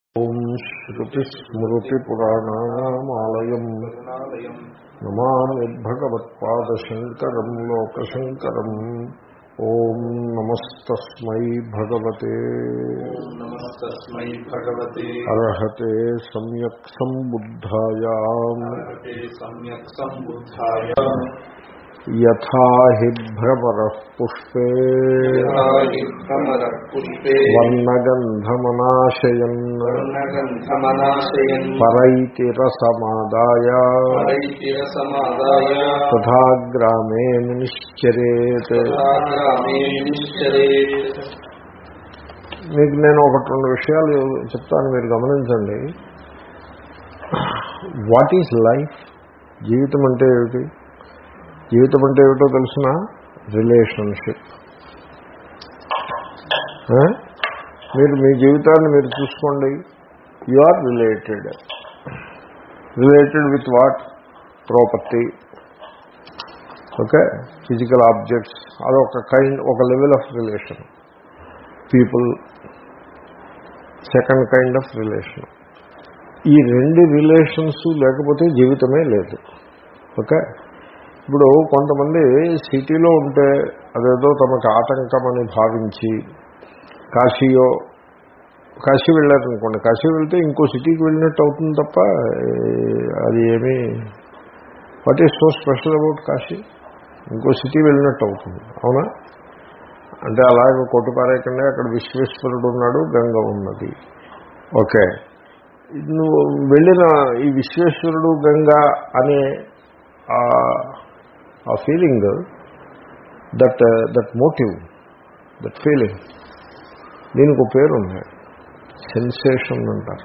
ఓం శ్రుతిస్మృతిపురాణానామాలయం నమామి భగవత్పాదశంకరం లోకశంకరం ఓం నమస్తస్మై భగవతే నమస్తస్మై భగవతే అర్హతే సమ్యక్ సంబుద్ధాయా భగవతే సమ్యక్ సంబుద్ధాయ యథా హి భ్రమర పుష్పే యథాహి భ్రమర పుష్పే వర్ణగంధమనాశయన్ వర్ణగంధమనాశయన్ పరైతి రసమాదాయ పరైతిరసమాదాయ తథా గ్రామే నిశ్చరేత్ తథాగ్రామే నిశ్చరేత్ మీకు నేను ఒకటి రెండు విషయాలు చెప్తాను మీరు గమనించండి వాట్ ఈజ్ లైఫ్ జీవితం అంటే ఏమిటి జీవితం అంటే ఏమిటో తెలిసిన రిలేషన్షిప్ మీరు మీ జీవితాన్ని మీరు చూసుకోండి you are related related with what property okay physical objects అదొక కైండ్ ఒక level of relation people second kind of relation ఈ రెండు రిలేషన్స్ లేకపోతే జీవితమే లేదు ఓకే ఇప్పుడు కొంతమంది సిటీలో ఉంటే అదేదో తమకు ఆటంకం అని భావించి కాశీయో కాశీ వెళ్ళారనుకోండి కాశీ వెళ్తే ఇంకో సిటీకి వెళ్ళినట్టు అవుతుంది తప్ప ఏ, అది ఏమీ what is so special about Kashi ఇంకో సిటీ వెళ్ళినట్టు అవుతుంది అవునా అంటే అలాగే కొట్టుపారేయకుండా అక్కడ విశ్వేశ్వరుడు ఉన్నాడు గంగ ఉన్నది ఓకే నువ్వు వెళ్ళిన ఈ విశ్వేశ్వరుడు గంగ అనే ఆ- ఆ feeling that that motive that feeling దీనికి ఒక పేరు ఉంది సెన్సేషన్ అంటారు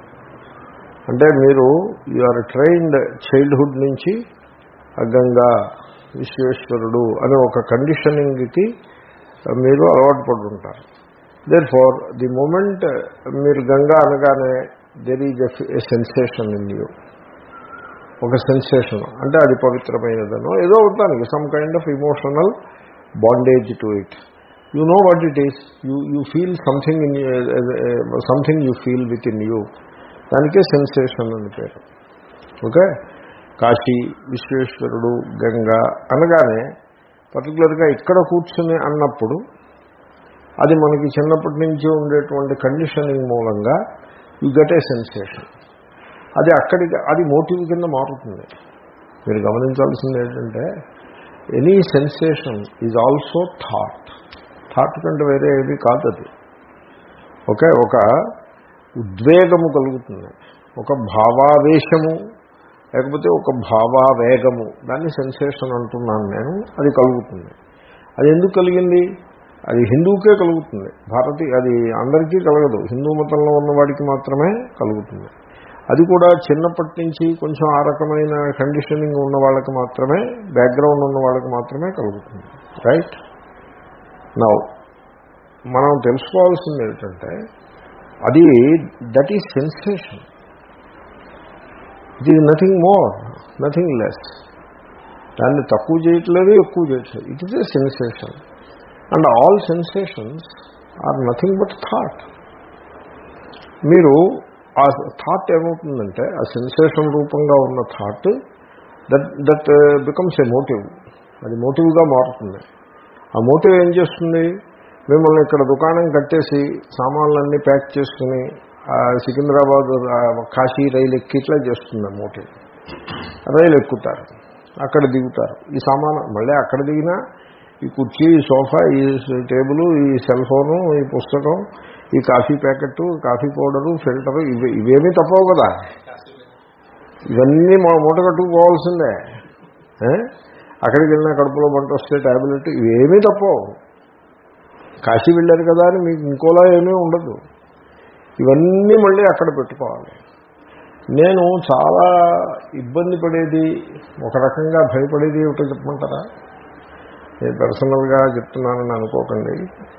అంటే మీరు యు ఆర్ ట్రైన్డ్ చైల్డ్హుడ్ నుంచి ఆ గంగా విశ్వేశ్వరుడు అనే ఒక కండిషనింగ్కి మీరు అలవాటు పడి ఉంటారు దేర్ ఫార్ ది మూమెంట్ మీరు గంగా అనగానే there is a sensation in you ఒక సెన్సేషన్ అంటే అది పవిత్రమైనదనో ఏదో ఉంటానికి some kind of emotional bondage to it you know what it is you you feel something in something you feel with in you దానికే sensation అని పేరు okay Kashi విశ్వేశ్వరుడు Ganga అనగానే పర్టికులర్గా ఇక్కడ కూర్చుని అన్నప్పుడు అది మనకి చిన్నప్పటి నుంచి ఉండేటువంటి కండిషనింగ్ మూలంగా యు గెట్ ఏ సెన్సేషన్ అది అక్కడికి అది మోటివ్ కింద మారుతుంది మీరు గమనించాల్సింది ఏంటంటే any sensation is also thought thought కంటే వేరే ఏది కాదు అది ఓకే ఒక ఉద్వేగము కలుగుతుంది ఒక భావావేశము లేకపోతే ఒక భావావేగము దాన్ని సెన్సేషన్ అంటున్నాను నేను అది కలుగుతుంది అది ఎందుకు కలిగింది అది హిందువుకే కలుగుతుంది భారతీ అది అందరికీ కలగదు హిందూ మతంలో ఉన్నవాడికి మాత్రమే కలుగుతుంది అది కూడా చిన్నప్పటి నుంచి కొంచెం ఆ రకమైన కండిషనింగ్ ఉన్న వాళ్ళకి మాత్రమే బ్యాక్గ్రౌండ్ ఉన్న వాళ్ళకి మాత్రమే కలుగుతుంది రైట్ నౌ మనం తెలుసుకోవాల్సింది ఏంటంటే అది that is sensation it is nothing more nothing less దాన్ని తక్కువ చేయట్లేదు ఎక్కువ చేయట్లేదు it is a sensation and all sensations are nothing but thought మీరు ఆ థాట్ ఏమవుతుందంటే ఆ సెన్సేషన్ రూపంగా ఉన్న thought that that becomes a motive అది మోటివ్గా మారుతుంది ఆ మోటివ్ ఏం చేస్తుంది మిమ్మల్ని ఇక్కడ దుకాణం కట్టేసి సామాన్లన్నీ ప్యాక్ చేసుకుని ఆ సికింద్రాబాద్ ఆ కాశీ రైలు ఎక్కి ఇట్లా చేస్తుంది ఆ మోటివ్ రైలు ఎక్కుతారు అక్కడ దిగుతారు ఈ సామాను మళ్ళీ అక్కడ దిగినా ఈ కుర్చీ ఈ సోఫా ఈ టేబుల్ ఈ సెల్ ఫోను ఈ పుస్తకం ఈ coffee packet coffee powder filter ఇవి ఇవేమీ తప్పవు కదా ఇవన్నీ మా మూట కట్టుకుపోవాల్సిందే ఏ? అక్కడికి వెళ్ళిన కడుపులో మంట వస్తే ట్యాబ్లెట్ ఇవేమీ తప్పవు కాశీ వెళ్ళారు కదా అని మీకు ఇంకోలా ఏమీ ఉండదు ఇవన్నీ మళ్ళీ అక్కడ పెట్టుకోవాలి నేను చాలా ఇబ్బంది పడేది ఒక రకంగా భయపడేది ఏమిటో చెప్పమంటారా నేను పర్సనల్గా చెప్తున్నానని అనుకోకండి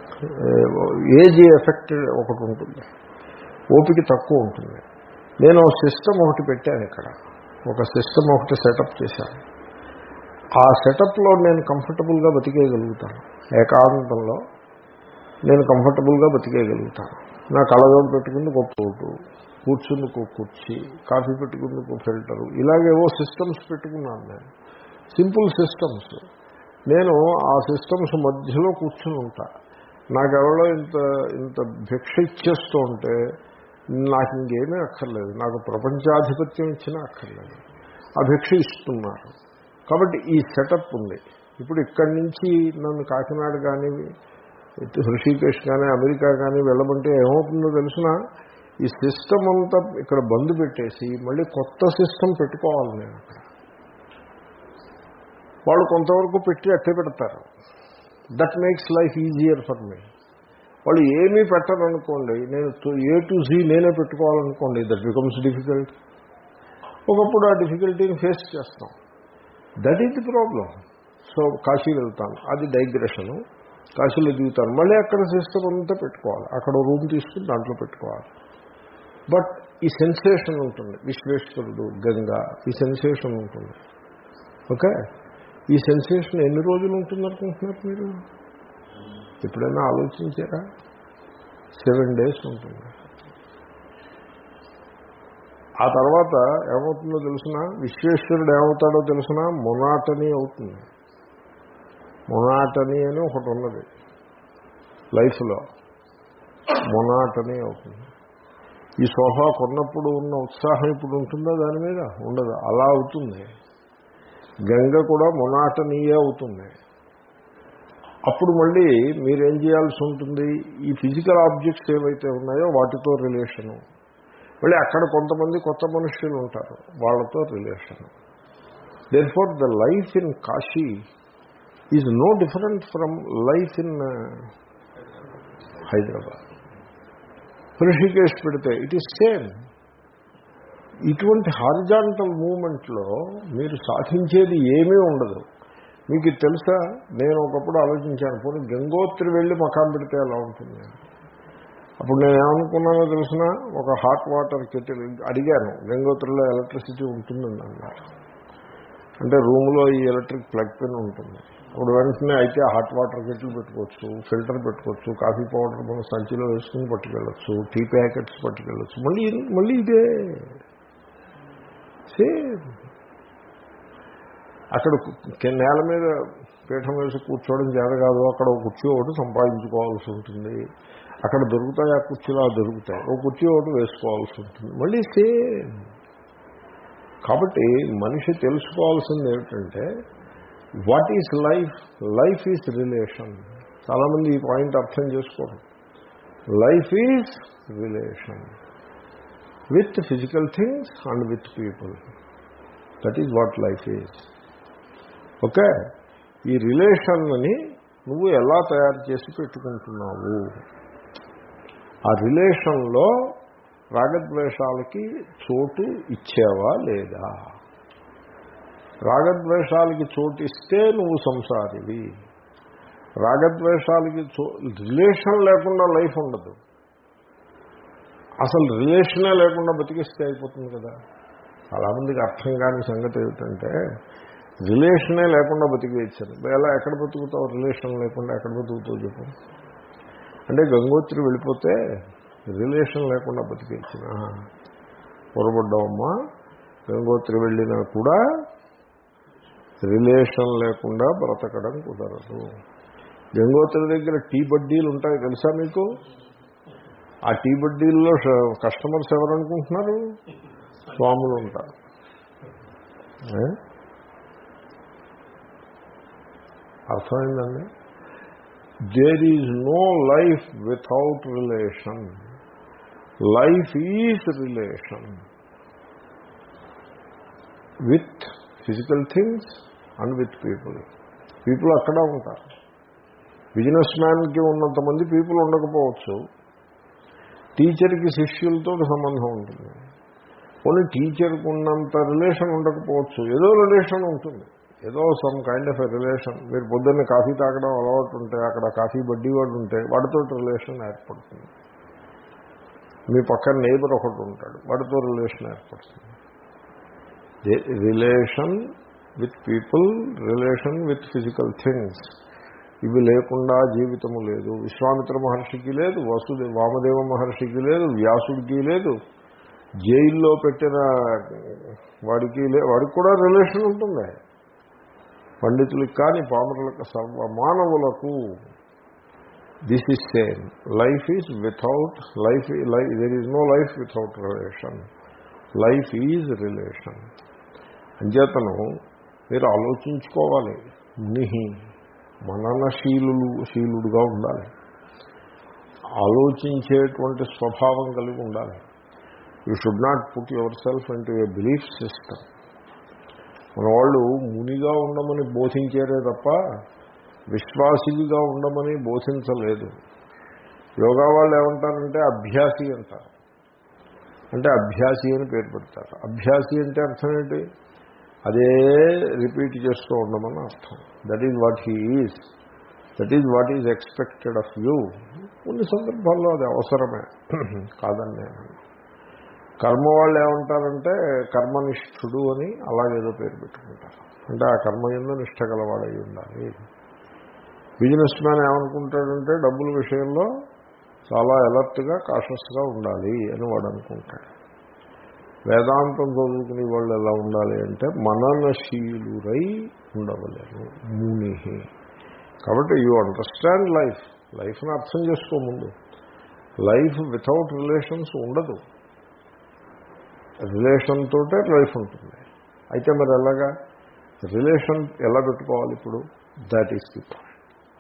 ఏజ్ ఎఫెక్ట్ ఒకటి ఉంటుంది ఓపిక తక్కువ ఉంటుంది నేను సిస్టమ్ ఒకటి పెట్టాను ఇక్కడ ఒక సిస్టమ్ ఒకటి సెటప్ చేశాను ఆ సెటప్లో నేను కంఫర్టబుల్గా బతికేయగలుగుతాను ఏకాంతంలో నేను కంఫర్టబుల్గా బతికేయగలుగుతాను నా కళ్ళజోడు పెట్టుకుంది గొప్ప ఓటు కూర్చుందుకు కుర్చీ కాఫీ పెట్టుకుందుకు ఫిల్టరు ఇలాగేవో సిస్టమ్స్ పెట్టుకున్నాను నేను సింపుల్ సిస్టమ్స్ నేను ఆ సిస్టమ్స్ మధ్యలో కూర్చుని ఉంటా నాకెవరో ఇంత ఇంత భిక్ష ఇచ్చేస్తూ ఉంటే నాకు ఇంకేమీ అక్కర్లేదు నాకు ప్రపంచాధిపత్యం ఇచ్చినా అక్కర్లేదు ఆ భిక్ష ఇస్తున్నారు కాబట్టి ఈ సెటప్ ఉంది ఇప్పుడు ఇక్కడి నుంచి నన్ను కాకినాడ కానీ హృషికేశ్ కానీ అమెరికా కానీ వెళ్ళమంటే ఏమవుతుందో తెలిసిన ఈ సిస్టమ్ అంతా ఇక్కడ బంద్ పెట్టేసి మళ్ళీ కొత్త సిస్టమ్ పెట్టుకోవాలి నేను అక్కడ వాళ్ళు కొంతవరకు పెట్టి అట్టే పెడతారు that makes life easier for me వాళ్ళు ఏమీ పెట్టరనుకోండి నేను ఏ టు జీ నేనే పెట్టుకోవాలనుకోండి దట్ బికమ్స్ డిఫికల్ట్ ఒకప్పుడు ఆ డిఫికల్టీని ఫేస్ చేస్తాం that is the problem so Kashi వెళ్తాను అది డైగ్రెషను కాశీలో దిగుతాను మళ్ళీ అక్కడ సిస్టమ్ అంతా పెట్టుకోవాలి అక్కడ రూమ్ తీసుకుని దాంట్లో పెట్టుకోవాలి బట్ ఈ సెన్సేషన్ ఉంటుంది విశ్వేశ్వరుడు గంగా ఈ సెన్సేషన్ ఉంటుంది ఓకే ఈ సెన్సేషన్ ఎన్ని రోజులు ఉంటుంది అనుకుంటున్నారు మీరు ఎప్పుడైనా ఆలోచించారా సెవెన్ డేస్ ఉంటుంది ఆ తర్వాత ఏమవుతుందో తెలుసిన విశ్వేశ్వరుడు ఏమవుతాడో తెలిసిన మొనాటనీ అవుతుంది మొనాటనీ అని ఒకటి ఉన్నది లైఫ్లో మొనాటనీ అవుతుంది ఈ సోఫా కొన్నప్పుడు ఉన్న ఉత్సాహం ఇప్పుడు ఉంటుందా దాని మీద ఉండదు అలా అవుతుంది గంగ కూడా మొనాటనీయే అవుతుంది అప్పుడు మళ్ళీ మీరేం చేయాల్సి ఉంటుంది ఈ ఫిజికల్ ఆబ్జెక్ట్స్ ఏవైతే ఉన్నాయో వాటితో రిలేషను మళ్ళీ అక్కడ కొంతమంది కొత్త మనుషులు ఉంటారు వాళ్ళతో relation therefore the life in Kashi is no different from life in Hyderabad Hrishikesh పెడితే ఇట్ ఈస్ సేమ్ ఇటువంటి హారిజాంటల్ మూమెంట్లో మీరు సాధించేది ఏమీ ఉండదు మీకు ఇది తెలుసా నేను ఒకప్పుడు ఆలోచించాను పోనీ గంగోత్రి వెళ్ళి మకాం పెడితే ఎలా ఉంటుంది అప్పుడు నేను ఏమనుకున్నానో తెలిసిన ఒక హాట్ వాటర్ కెటిల్ అడిగాను గంగోత్రిలో ఎలక్ట్రిసిటీ ఉంటుందని అన్నారు అంటే రూమ్లో ఈ ఎలక్ట్రిక్ ప్లగ్ పిన్ ఉంటుంది అప్పుడు వెంటనే అయితే హాట్ వాటర్ కెటిల్ పెట్టుకోవచ్చు ఫిల్టర్ పెట్టుకోవచ్చు కాఫీ పౌడర్ మనం సంచిలో వేసుకుని పట్టుకెళ్ళచ్చు టీ ప్యాకెట్స్ పట్టుకెళ్ళచ్చు మళ్ళీ మళ్ళీ ఇదే సేమ్ అక్కడ కు- నేల మీద పీఠం వేసి కూర్చోవడం చేత కాదు అక్కడ ఒక కుర్చీ ఒకటి సంపాదించుకోవాల్సి ఉంటుంది అక్కడ దొరుకుతాయి ఆ కుర్చీలో ఆ దొరుకుతాయి ఒక కుర్చీ ఒకటి వేసుకోవాల్సి ఉంటుంది మళ్ళీ సేమ్ కాబట్టి మనిషి తెలుసుకోవాల్సింది ఏమిటంటే what is life life is relation చాలామంది ఈ పాయింట్ అర్థం చేసుకోరు life is relation with physical things and with people that is what life is okay ఈ రిలేషన్ని నువ్వు ఎలా తయారు చేసి పెట్టుకుంటున్నావు ఆ రిలేషన్లో రాగద్వేషాలకి చోటు ఇచ్చావా లేదా రాగద్వేషాలకి చోటు ఇస్తే నువ్వు సంసారివి రాగద్వేషాలకి చో రిలేషన్ లేకుండా లైఫ్ ఉండదు అసలు రిలేషనే లేకుండా బతికిస్తే అయిపోతుంది కదా చాలామందికి అర్థం కాని సంగతి ఏమిటంటే రిలేషనే లేకుండా బతికేచ్చాను ఎలా ఎక్కడ బతుకుతావు రిలేషన్ లేకుండా ఎక్కడ బతుకుతావు చెప్పు అంటే గంగోత్రి వెళ్ళిపోతే రిలేషన్ లేకుండా బతికేచ్చిన పొరపడ్డామమ్మా గంగోత్రి వెళ్ళినా కూడా రిలేషన్ లేకుండా బ్రతకడం కుదరదు గంగోత్రి దగ్గర టీ బడ్డీలు ఉంటాయి తెలుసా మీకు ఆ టీ బడ్డీల్లో ష- కస్టమర్స్ ఎవరు అనుకుంటున్నారు స్వాములు ఉంటారు ఏ? అర్థమైందండి there is no life without relation life is relation with physical things and with people people అక్కడ ఉంటారు బిజినెస్ మ్యాన్కి ఉన్నంతమంది పీపుల్ ఉండకపోవచ్చు టీచర్కి శిష్యులతో సంబంధం ఉంటుంది ఓన్లీ టీచర్కి ఉన్నంత రిలేషన్ ఉండకపోవచ్చు ఏదో రిలేషన్ ఉంటుంది ఏదో some kind of a relation మీరు పొద్దున్న కాఫీ తాగడం అలవాటు ఉంటే అక్కడ కాఫీ బడ్డీ వాడు ఉంటే వాడితో రిలేషన్ ఏర్పడుతుంది మీ పక్కన నేబర్ ఒకటి ఉంటాడు వాడితో రిలేషన్ ఏర్పడుతుంది relation with people relation with physical things ఇవి లేకుండా జీవితము లేదు విశ్వామిత్ర మహర్షికి లేదు వసుదే వామదేవ మహర్షికి లేదు వ్యాసుడికి లేదు జైల్లో పెట్టిన వాడికి లే వాడికి కూడా రిలేషన్ ఉంటుంది పండితులకు కానీ పామరులకు సర్వ మానవులకు this is same life is without life there is no life without relation life is relation అంచేతను మీరు ఆలోచించుకోవాలి ముని మననశీలులు శీలుడుగా ఉండాలి ఆలోచించేటువంటి స్వభావం కలిగి ఉండాలి you should not put yourself into a belief system మన వాళ్ళు మునిగా ఉండమని బోధించారే తప్ప విశ్వాసిగా ఉండమని బోధించలేదు యోగా వాళ్ళు ఏమంటారంటే అభ్యాసి అంటారు అంటే అభ్యాసి అని పేరు పెడతారు అభ్యాసి అంటే అర్థం ఏంటి అదే రిపీట్ చేస్తూ ఉండమని అర్థం that is what he is that is what is expected of you కొన్ని సందర్భాల్లో అది అవసరమే కాదని నేను కర్మ వాళ్ళు ఏమంటారంటే కర్మనిష్ఠుడు అని అలాగేదో పేరు పెట్టుకుంటారు అంటే ఆ కర్మ ఎందు నిష్ట గలవాడై ఉండాలి బిజినెస్ మ్యాన్ ఏమనుకుంటాడంటే డబ్బుల విషయంలో చాలా అలర్ట్గా కాషస్గా ఉండాలి అని వాడు అనుకుంటాడు వేదాంతం చదువుకునే వాళ్ళు ఎలా ఉండాలి అంటే మననశీలురై ఉండవలేను ముని కాబట్టి యూ అండర్స్టాండ్ లైఫ్ లైఫ్ని అర్థం చేసుకో ముందు లైఫ్ వితౌట్ రిలేషన్స్ ఉండదు రిలేషన్ తోటే లైఫ్ ఉంటుంది అయితే మరి ఎలాగా రిలేషన్ ఎలా పెట్టుకోవాలి ఇప్పుడు దాట్ ఈస్ ది పాయింట్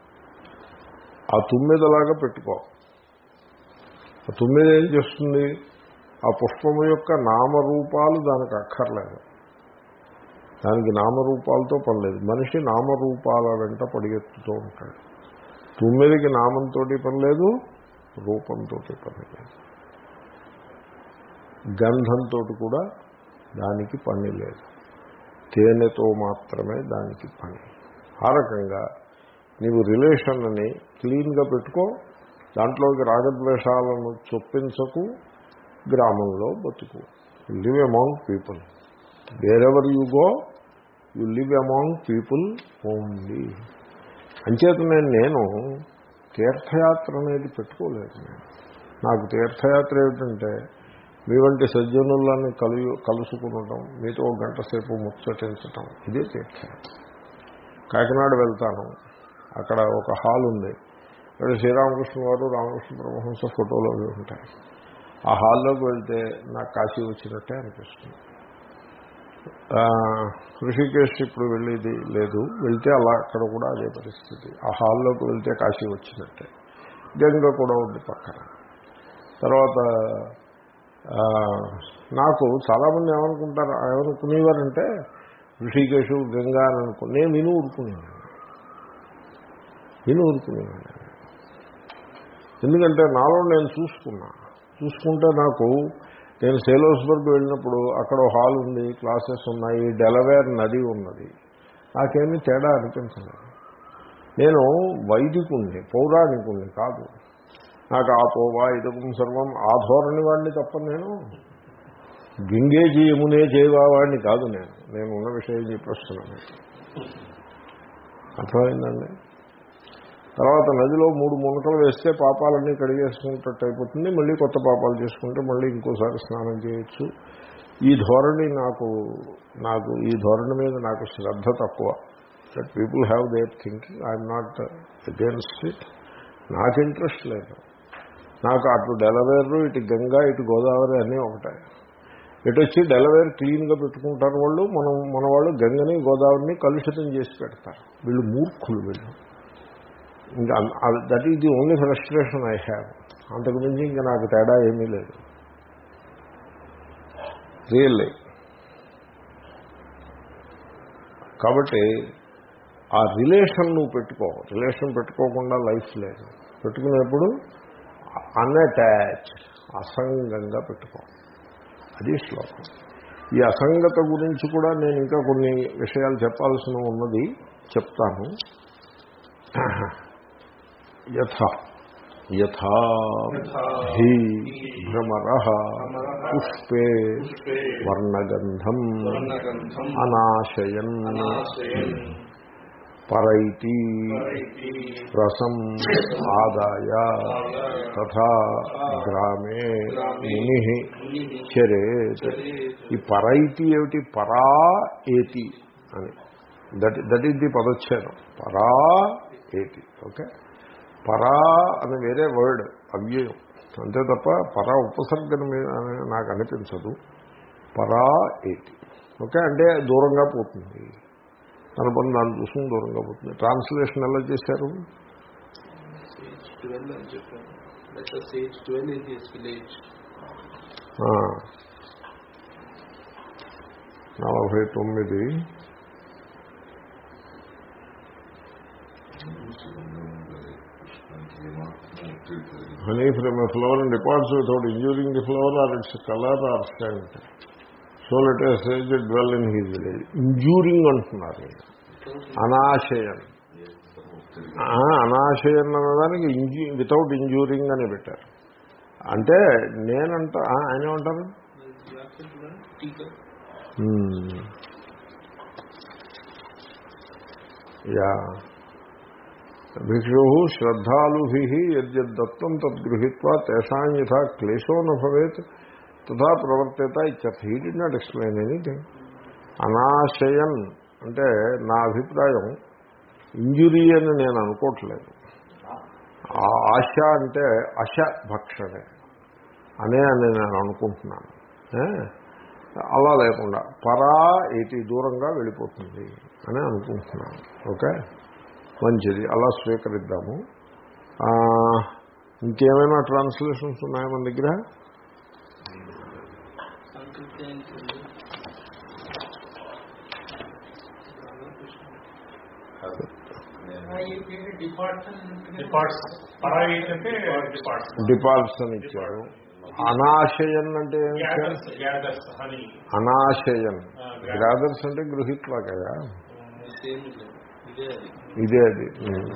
ఆ తుమ్మిదలాగా పెట్టుకో ఆ తొమ్మిది ఏం చేస్తుంది ఆ పుష్పము యొక్క నామరూపాలు దానికి అక్కర్లేదు దానికి నామరూపాలతో పనిలేదు మనిషి నామరూపాల వెంట పడిగెత్తుతూ ఉంటాడు తొమ్మిదికి నామంతో పని లేదు రూపంతో పని లేదు గంధంతో కూడా దానికి పని లేదు తేనెతో మాత్రమే దానికి పని ఆ రకంగా నీవు రిలేషన్ని క్లీన్గా పెట్టుకో దాంట్లోకి రాగద్వేషాలను చొప్పించకు గ్రామంలో బతుకు live among people wherever you go you live among people only అంచేత నేను నేను తీర్థయాత్ర అనేది పెట్టుకోలేదు నేను నాకు తీర్థయాత్ర ఏమిటంటే మీ వంటి సజ్జనులను కలు కలుసుకునటం మీతో ఒక గంట సేపు ముచ్చటించటం ఇదే తీర్థయాత్ర కాకినాడ వెళ్తాను అక్కడ ఒక హాల్ ఉంది ఇక్కడ శ్రీరామకృష్ణ వారు రామకృష్ణ పరమహంస ఫోటోలు అవి ఉంటాయి ఆ హాల్లోకి వెళ్తే నాకు కాశీ వచ్చినట్టే అనిపిస్తుంది ఋషికేశ్ ఇప్పుడు వెళ్ళేది లేదు వెళ్తే అలా అక్కడ కూడా అదే పరిస్థితి ఆ హాల్లోకి వెళ్తే కాశీ వచ్చినట్టే గంగ కూడా ఉంది పక్కన తర్వాత నాకు చాలామంది ఏమనుకుంటారు ఏమనుకునేవారంటే ఋషికేశు గంగా అని అనుకో నేను విని ఊరుకునేవాడిని విని ఊరుకునేవాడిని ఎందుకంటే నాలో నేను చూసుకున్నా చూసుకుంటే నాకు నేను సేలోస్బర్గ్ వెళ్ళినప్పుడు అక్కడ హాల్ ఉంది క్లాసెస్ ఉన్నాయి డెలవేర్ నది ఉన్నది నాకేమీ తేడా అనిపించలేదు నేను వైదికుణ్ణి పౌరాణికుణ్ణి కాదు నాకు ఆ పోవా ఇదకం సర్వం ఆ ధోరణి వాడిని తప్ప నేను గింగేజీ యమునే చేయవాడిని కాదు నేను నేను ఉన్న విషయం చెప్పేస్తున్నాను అర్థమైందండి తర్వాత నదిలో మూడు మునకలు వేస్తే పాపాలన్నీ కడిగేసుకున్నట్టు అయిపోతుంది మళ్ళీ కొత్త పాపాలు చేసుకుంటే మళ్ళీ ఇంకోసారి స్నానం చేయొచ్చు ఈ ధోరణి నాకు నాకు ఈ ధోరణి మీద నాకు శ్రద్ధ తక్కువ that people have their thinking I'm not against it నాకు ఇంట్రెస్ట్ లేదు నాకు అటు డెలవేరు ఇటు గంగా ఇటు గోదావరి అన్నీ ఒకటాయి ఇటు వచ్చి డెలవేర్ క్లీన్గా పెట్టుకుంటారు వాళ్ళు మనం మన వాళ్ళు గంగని గోదావరిని కలుషితం చేసి పెడతారు వీళ్ళు మూర్ఖులు వీళ్ళు ఇంకా that is the only frustration I have అంతకుమించి ఇంకా నాకు తేడా ఏమీ లేదు రియల్లీ కాబట్టి ఆ రిలేషన్ నువ్వు పెట్టుకో రిలేషన్ పెట్టుకోకుండా లైఫ్ లేదు పెట్టుకునేప్పుడు అన్అటాచ్ అసంగంగా పెట్టుకో అది శ్లోకం ఈ అసంగత గురించి కూడా నేను ఇంకా కొన్ని విషయాలు చెప్పాల్సిన ఉన్నది చెప్తాను యథా యథా హి భ్రమర పుష్పే వర్ణగంధం వర్ణగంధం అనాశయన్ అనాశయన్ పరైతి పరైతి రసం ఆదాయ తథా గ్రామే ముని చరేత్ ఈ పరైతి ఏమిటి పరా ఏతి అని దట్ దట్ ఈస్ ది పదచ్ఛేదం పరా ఏతి ఓకే పరా అని వేరే వర్డ్ అవ్యయం అంతే తప్ప పరా ఉపసర్గన మీద అని నాకు అనిపించదు పరా ఏతి ఓకే అంటే దూరంగా పోతుంది తన పని దాన్ని చూసుకుని దూరంగా పోతుంది ట్రాన్స్లేషన్ ఎలా చేశారు సేజ్ ట్వెల్వ్ అని చెప్పాను let sage twelve in his village ఆ, నలభై తొమ్మిది honey from a flower and departs without injuring the flower or its color or scent. So let us say that dwell in his village. Injuring అంటున్నారు అనాశయం ఆ, అనాశయం అన్నదానికి ఇంజూ without injuring అని పెట్టారు అంటే నేనంట ఆ, ఆయన ఏమంటారు టీకా Hmm. యా భిక్షు శ్రద్ధాలుభి యద్యద్దత్తం తద్గృహీత్వా తేషాం యథా క్లేశో న భవేత్ తథా ప్రవర్తేత ఇత్యర్థ he did not explain anything అనాశయన్ అంటే నా అభిప్రాయం ఇంజురీ అని నేను అనుకోవట్లేదు ఆ ఆశ అంటే అశ భక్షణే అనే అని నేను అనుకుంటున్నాను ఏ? అలా లేకుండా పరా ఏటి దూరంగా వెళ్ళిపోతుంది అని అనుకుంటున్నాను ఓకే మంచిది అలా స్వీకరిద్దాము ఆ, ఇంకేమైనా ట్రాన్స్లేషన్స్ ఉన్నాయా మన దగ్గర సంకృతి ఏంటండి డిపార్ట్స్ పరా ఏంటంటే డిపార్ట్స్ డిపార్ట్స్ అని ఇచ్చారు అనాశయన్ అంటే ఏమి ఇచ్చారు గ్యాదర్స్ గ్యాదర్స్ హనీ అనాశయన్ గ్రాదర్స్ అంటే గృహిత్వాకయా సేమ్ ఇదే అది ఇదే అది ఉమ్.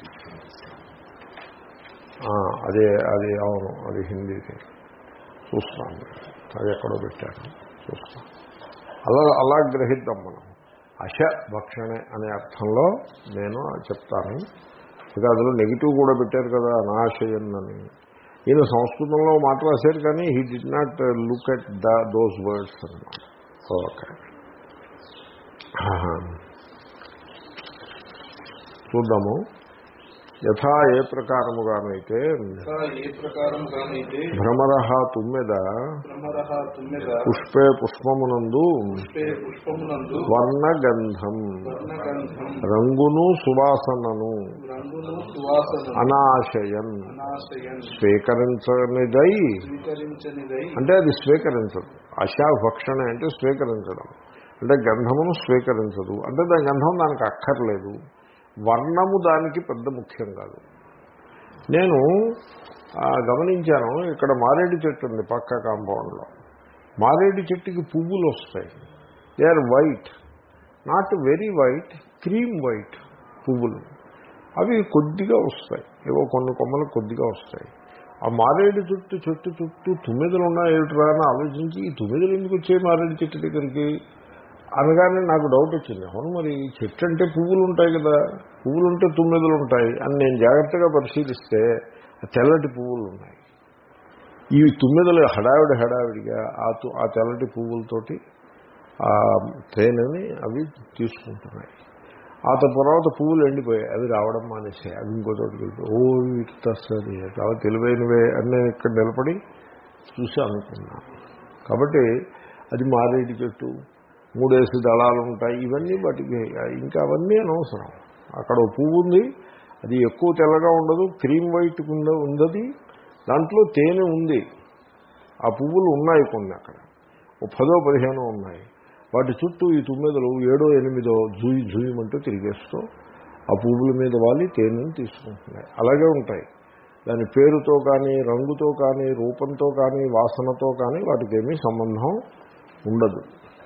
ఆ, అదే అది అవును అది హిందీది చూస్తాను అది ఎక్కడో పెట్టాను చూస్తాం అలా అలా గ్రహిద్దాం మనం అశ భక్షణే అనే అర్థంలో నేను చెప్తాను ఇక అందులో నెగిటివ్ కూడా పెట్టారు కదా అనాశయన్ అని ఈయన సంస్కృతంలో మాట రాశారు కానీ he did not look at the those words అనమాట ఓకే చూద్దాము యథా ఏ ప్రకారముగానైతే ఇంకా ఏ ప్రకారంగానైతే భ్రమర తుమ్మెద భ్రమరః తుమ్మెద పుష్పే పుష్పమునందు పుష్పే పుష్పమునందు వర్ణగంధం వర్ణగంధం రంగును సువాసనను రంగును సువాసన అనాశయన్ అనాశయం స్వీకరించనిదై స్వీకరించనిదై అంటే అది స్వీకరించదు ఆశా భక్షణ అంటే స్వీకరించడం అంటే గంధమును స్వీకరించదు అంటే దాని గంధం దానికి అక్కర్లేదు వర్ణము దానికి పెద్ద ముఖ్యం కాదు నేను ఆ, గమనించాను ఇక్కడ మారేడు చెట్టు ఉంది పక్క కాంపౌండ్లో మారేడు చెట్టుకి పువ్వులు వస్తాయి they are white not very white cream white పువ్వులు అవి కొద్దిగా వస్తాయి ఏవో కొన్ని కొమ్మలు కొద్దిగా వస్తాయి ఆ మారేడు చుట్టూ చెట్టు చుట్టూ తుమ్మిదలు ఉన్నాయేమిట్రా అని ఆలోచించి ఈ తుమ్మిదలు ఎందుకు వచ్చాయి మారేడు చెట్టు దగ్గరికి అనగానే నాకు డౌట్ వచ్చింది అవును మరి చెట్టు అంటే పువ్వులు ఉంటాయి కదా పువ్వులు ఉంటే తుమ్మిదలు ఉంటాయి అని నేను జాగ్రత్తగా పరిశీలిస్తే ఆ తెల్లటి పువ్వులు ఉన్నాయి ఈ తుమ్మిదలు హడావిడి హడావిడిగా ఆ తు ఆ తెల్లటి పువ్వులతోటి ఆ తేనెని అవి తీసుకుంటున్నాయి ఆ తర్వాత పువ్వులు ఎండిపోయాయి అవి రావడం మానేసాయి అవి ఇంకో చోటుకి వెళ్ళిపోయి ఓ వీటి సరి చాలా తెలివైనవే అని నేను ఇక్కడ నిలబడి చూసి అనుకున్నాను కాబట్టి అది మారేడు చెట్టు మూడేసి దళాలు ఉంటాయి ఇవన్నీ వాటికి ఇంకా అవన్నీ అనవసరం అక్కడ ఓ పువ్వు ఉంది అది ఎక్కువ తెల్లగా ఉండదు క్రీమ్ వైట్ ఉంద ఉందది దాంట్లో తేనె ఉంది ఆ పువ్వులు ఉన్నాయి కొన్ని అక్కడ ఓ పదో పదిహేను ఉన్నాయి వాటి చుట్టూ ఈ తుమ్మెదలు ఏడో ఎనిమిదో జూయి జూయమంటూ తిరిగేస్తూ ఆ పువ్వుల మీద వాలి తేనెని తీసుకుంటున్నాయి అలాగే ఉంటాయి దాని పేరుతో కానీ రంగుతో కానీ రూపంతో కానీ వాసనతో కానీ వాటికి ఏమీ సంబంధం ఉండదు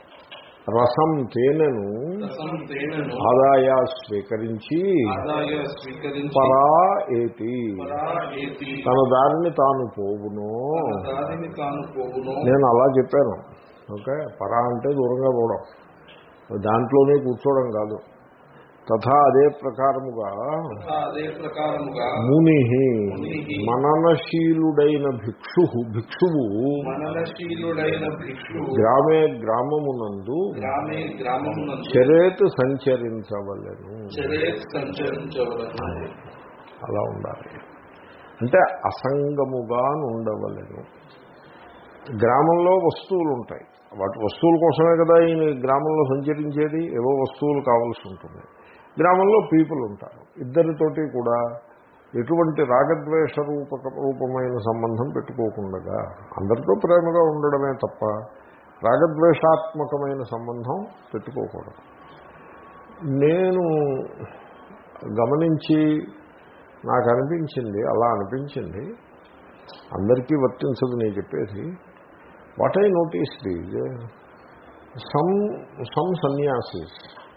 రసం తేనెను రసం తేనెను ఆదాయ స్వీకరించి ఆదాయ స్వీకరించి పరా ఏతి పరా ఏతి తన దారిని తాను పోవును తన దారిని తాను పోవును నేను అలా చెప్పాను ఓకే పరా అంటే దూరంగా పోవడం దాంట్లోనే కూర్చోవడం కాదు తథా అదే ప్రకారముగా తథా అదే ప్రకారముగా ముని మునిః మననశీలుడైన భిక్షు భిక్షువు మననశీలుడైన భిక్షు గ్రామే గ్రామమునందు గ్రామే గ్రామమునందు చరేత్ సంచరించవలెను చరేత్ సంచరించవలను అలా ఉండాలి అంటే అసంగముగా ఉండవలెను గ్రామంలో వస్తువులు ఉంటాయి వాటి వస్తువుల కోసమే కదా ఈయన గ్రామంలో సంచరించేది ఏవో వస్తువులు కావాల్సి ఉంటుంది గ్రామంలో పీపుల్ ఉంటారు ఇద్దరితోటి కూడా ఎటువంటి రాగద్వేష రూపక రూపమైన సంబంధం పెట్టుకోకుండా అందరితో ప్రేమగా ఉండడమే తప్ప రాగద్వేషాత్మకమైన సంబంధం పెట్టుకోకూడదు నేను గమనించి నాకు అనిపించింది అలా అనిపించింది అందరికీ వర్తించదు నేను చెప్పేది what I notice these some some sanyasis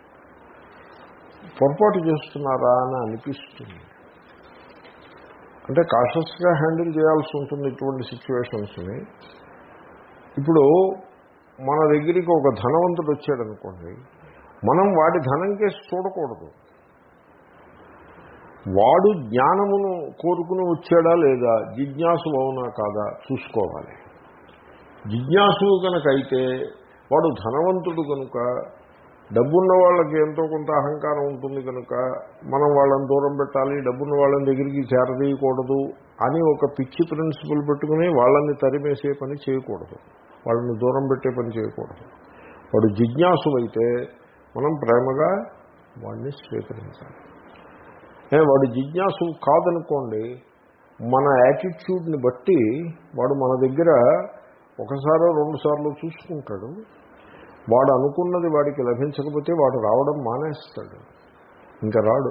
పొరపాటు చేస్తున్నారా అని అనిపిస్తుంది అంటే కాషస్గా హ్యాండిల్ చేయాల్సి ఉంటుంది ఇటువంటి సిచ్యువేషన్స్ని ఇప్పుడు మన దగ్గరికి ఒక ధనవంతుడు వచ్చాడు అనుకోండి మనం వాడి ధనం కేసి చూడకూడదు వాడు జ్ఞానమును కోరుకుని వచ్చాడా లేదా జిజ్ఞాసు అవునా కాదా చూసుకోవాలి జిజ్ఞాసు కనుక అయితే వాడు ధనవంతుడు కనుక డబ్బున్న వాళ్ళకి ఎంతో కొంత అహంకారం ఉంటుంది కనుక మనం వాళ్ళని దూరం పెట్టాలి డబ్బున్న వాళ్ళని దగ్గరికి చేరదీయకూడదు అని ఒక పిచ్చి ప్రిన్సిపల్ పెట్టుకుని వాళ్ళని తరిమేసే పని చేయకూడదు వాళ్ళని దూరం పెట్టే పని చేయకూడదు వాడు జిజ్ఞాసు అయితే మనం ప్రేమగా వాడిని స్వీకరించాలి ఏ, వాడు జిజ్ఞాసు కాదనుకోండి మన యాటిట్యూడ్ని బట్టి వాడు మన దగ్గర ఒకసారో రెండు సార్లు చూసుకుంటాడు వాడు అనుకున్నది వాడికి లభించకపోతే వాడు రావడం మానేస్తాడు ఇంకా రాడు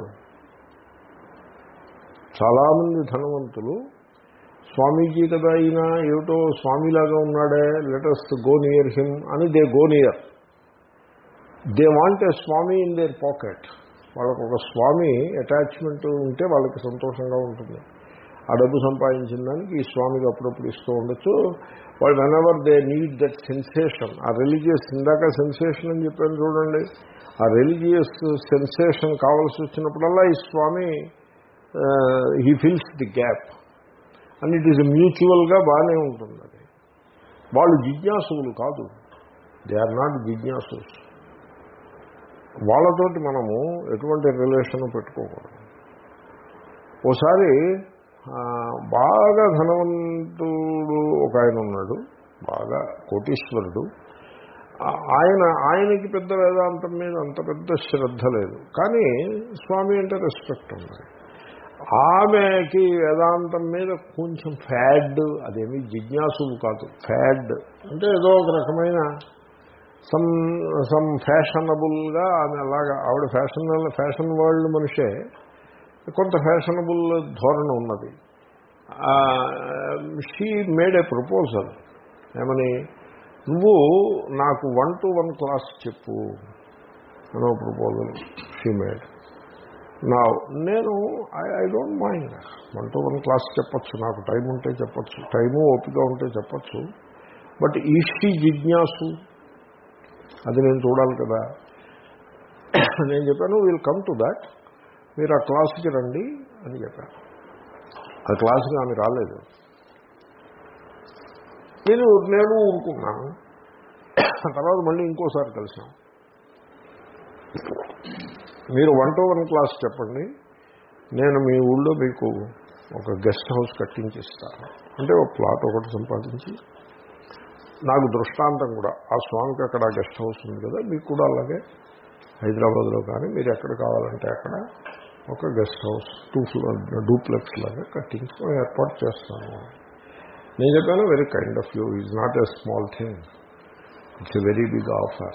చాలామంది ధనవంతులు స్వామీజీ కదా అయిన ఏమిటో స్వామిలాగా ఉన్నాడే లెటెస్ట్ గో నియర్ హిమ్ అని they go near they want a swami in their pocket వాళ్ళకు ఒక స్వామి అటాచ్మెంట్ ఉంటే వాళ్ళకి సంతోషంగా ఉంటుంది ఆ డబ్బు సంపాదించిన దానికి ఈ స్వామికి అప్పుడప్పుడు ఇస్తూ ఉండొచ్చు వాళ్ళు whenever they need that sensation ఆ రిలీజియస్ ఇందాక సెన్సేషన్ అని చెప్పాను చూడండి ఆ రిలీజియస్ సెన్సేషన్ కావాల్సి వచ్చినప్పుడల్లా ఈ స్వామి he fills the gap and it is మ్యూచువల్గా బాగానే ఉంటుంది అది వాళ్ళు జిజ్ఞాసువులు కాదు దే ఆర్ నాట్ జిజ్ఞాసుస్ వాళ్ళతోటి మనము ఎటువంటి రిలేషన్ పెట్టుకోకూడదు ఓసారి ఆ, బాగా ధనవంతుడు ఒక ఆయన ఉన్నాడు బాగా కోటీశ్వరుడు ఆ- ఆయన ఆయనకి పెద్ద వేదాంతం మీద అంత పెద్ద శ్రద్ధ లేదు కానీ స్వామి అంటే రెస్పెక్ట్ ఉంది ఆమెకి వేదాంతం మీద కొంచెం ఫ్యాడ్ అదేమి జిజ్ఞాసులు కాదు ఫ్యాడ్ అంటే ఏదో ఒక రకమైన సమ్ సమ్ ఫ్యాషనబుల్గా ఆమె అలాగా ఆవిడ ఫ్యాషన్ ఫ్యాషన్ వరల్డ్ మనిషే కొంత ఫ్యాషనబుల్ ధోరణి ఉన్నది షీ మేడ్ ఏ ప్రపోజల్ ఏమని నువ్వు నాకు వన్ టు వన్ క్లాస్ చెప్పు అనో ప్రపోజల్ షీ మేడ్ నా నేను I I don't mind one to one class చెప్పచ్చు నాకు టైం ఉంటే చెప్పచ్చు టైము ఓపిక ఉంటే చెప్పచ్చు బట్ ఈషి జిజ్ఞాసు అది నేను చూడాలి కదా నేను చెప్పాను విల్ కమ్ టు దాట్ మీరు ఆ క్లాస్కి రండి అని చెప్పాను ఆ క్లాస్కి ఆమె రాలేదు నేను నేను ఊరుకున్నాను తర్వాత మళ్ళీ ఇంకోసారి కలిసాం మీరు వన్ టు వన్ క్లాస్ చెప్పండి నేను మీ ఊళ్ళో మీకు ఒక గెస్ట్ హౌస్ కట్టించిస్తాను అంటే ఒక ప్లాట్ ఒకటి సంపాదించి నాకు దృష్టాంతం కూడా ఆ స్వామికి అక్కడ గెస్ట్ హౌస్ ఉంది కదా మీకు కూడా అలాగే హైదరాబాద్లో కానీ మీరు ఎక్కడ కావాలంటే అక్కడ ఒక guest house two floor duplex లాగా కట్టించుకొని ఏర్పాటు చేస్తాను నేను చెప్పాను very kind of you is not a small thing it's a very big offer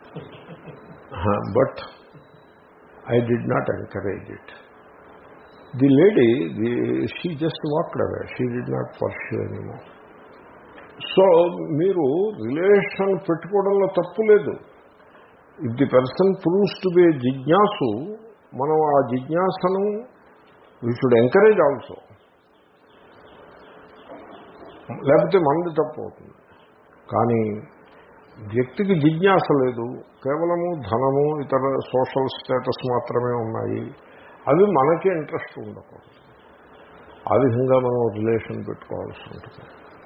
but I did not encourage it the lady the she just walked away she did not pursue anymore so మీరు relation పెట్టుకోవడంలో తప్పు లేదు if the person proves to be jijnasu మనం ఆ జిజ్ఞాసను we should encourage also లేకపోతే మనది తప్పు అవుతుంది కానీ వ్యక్తికి జిజ్ఞాస లేదు కేవలము ధనము ఇతర సోషల్ స్టేటస్ మాత్రమే ఉన్నాయి అవి మనకే ఇంట్రెస్ట్ ఉండకూడదు ఆ విధంగా మనం రిలేషన్ పెట్టుకోవాల్సి ఉంటుంది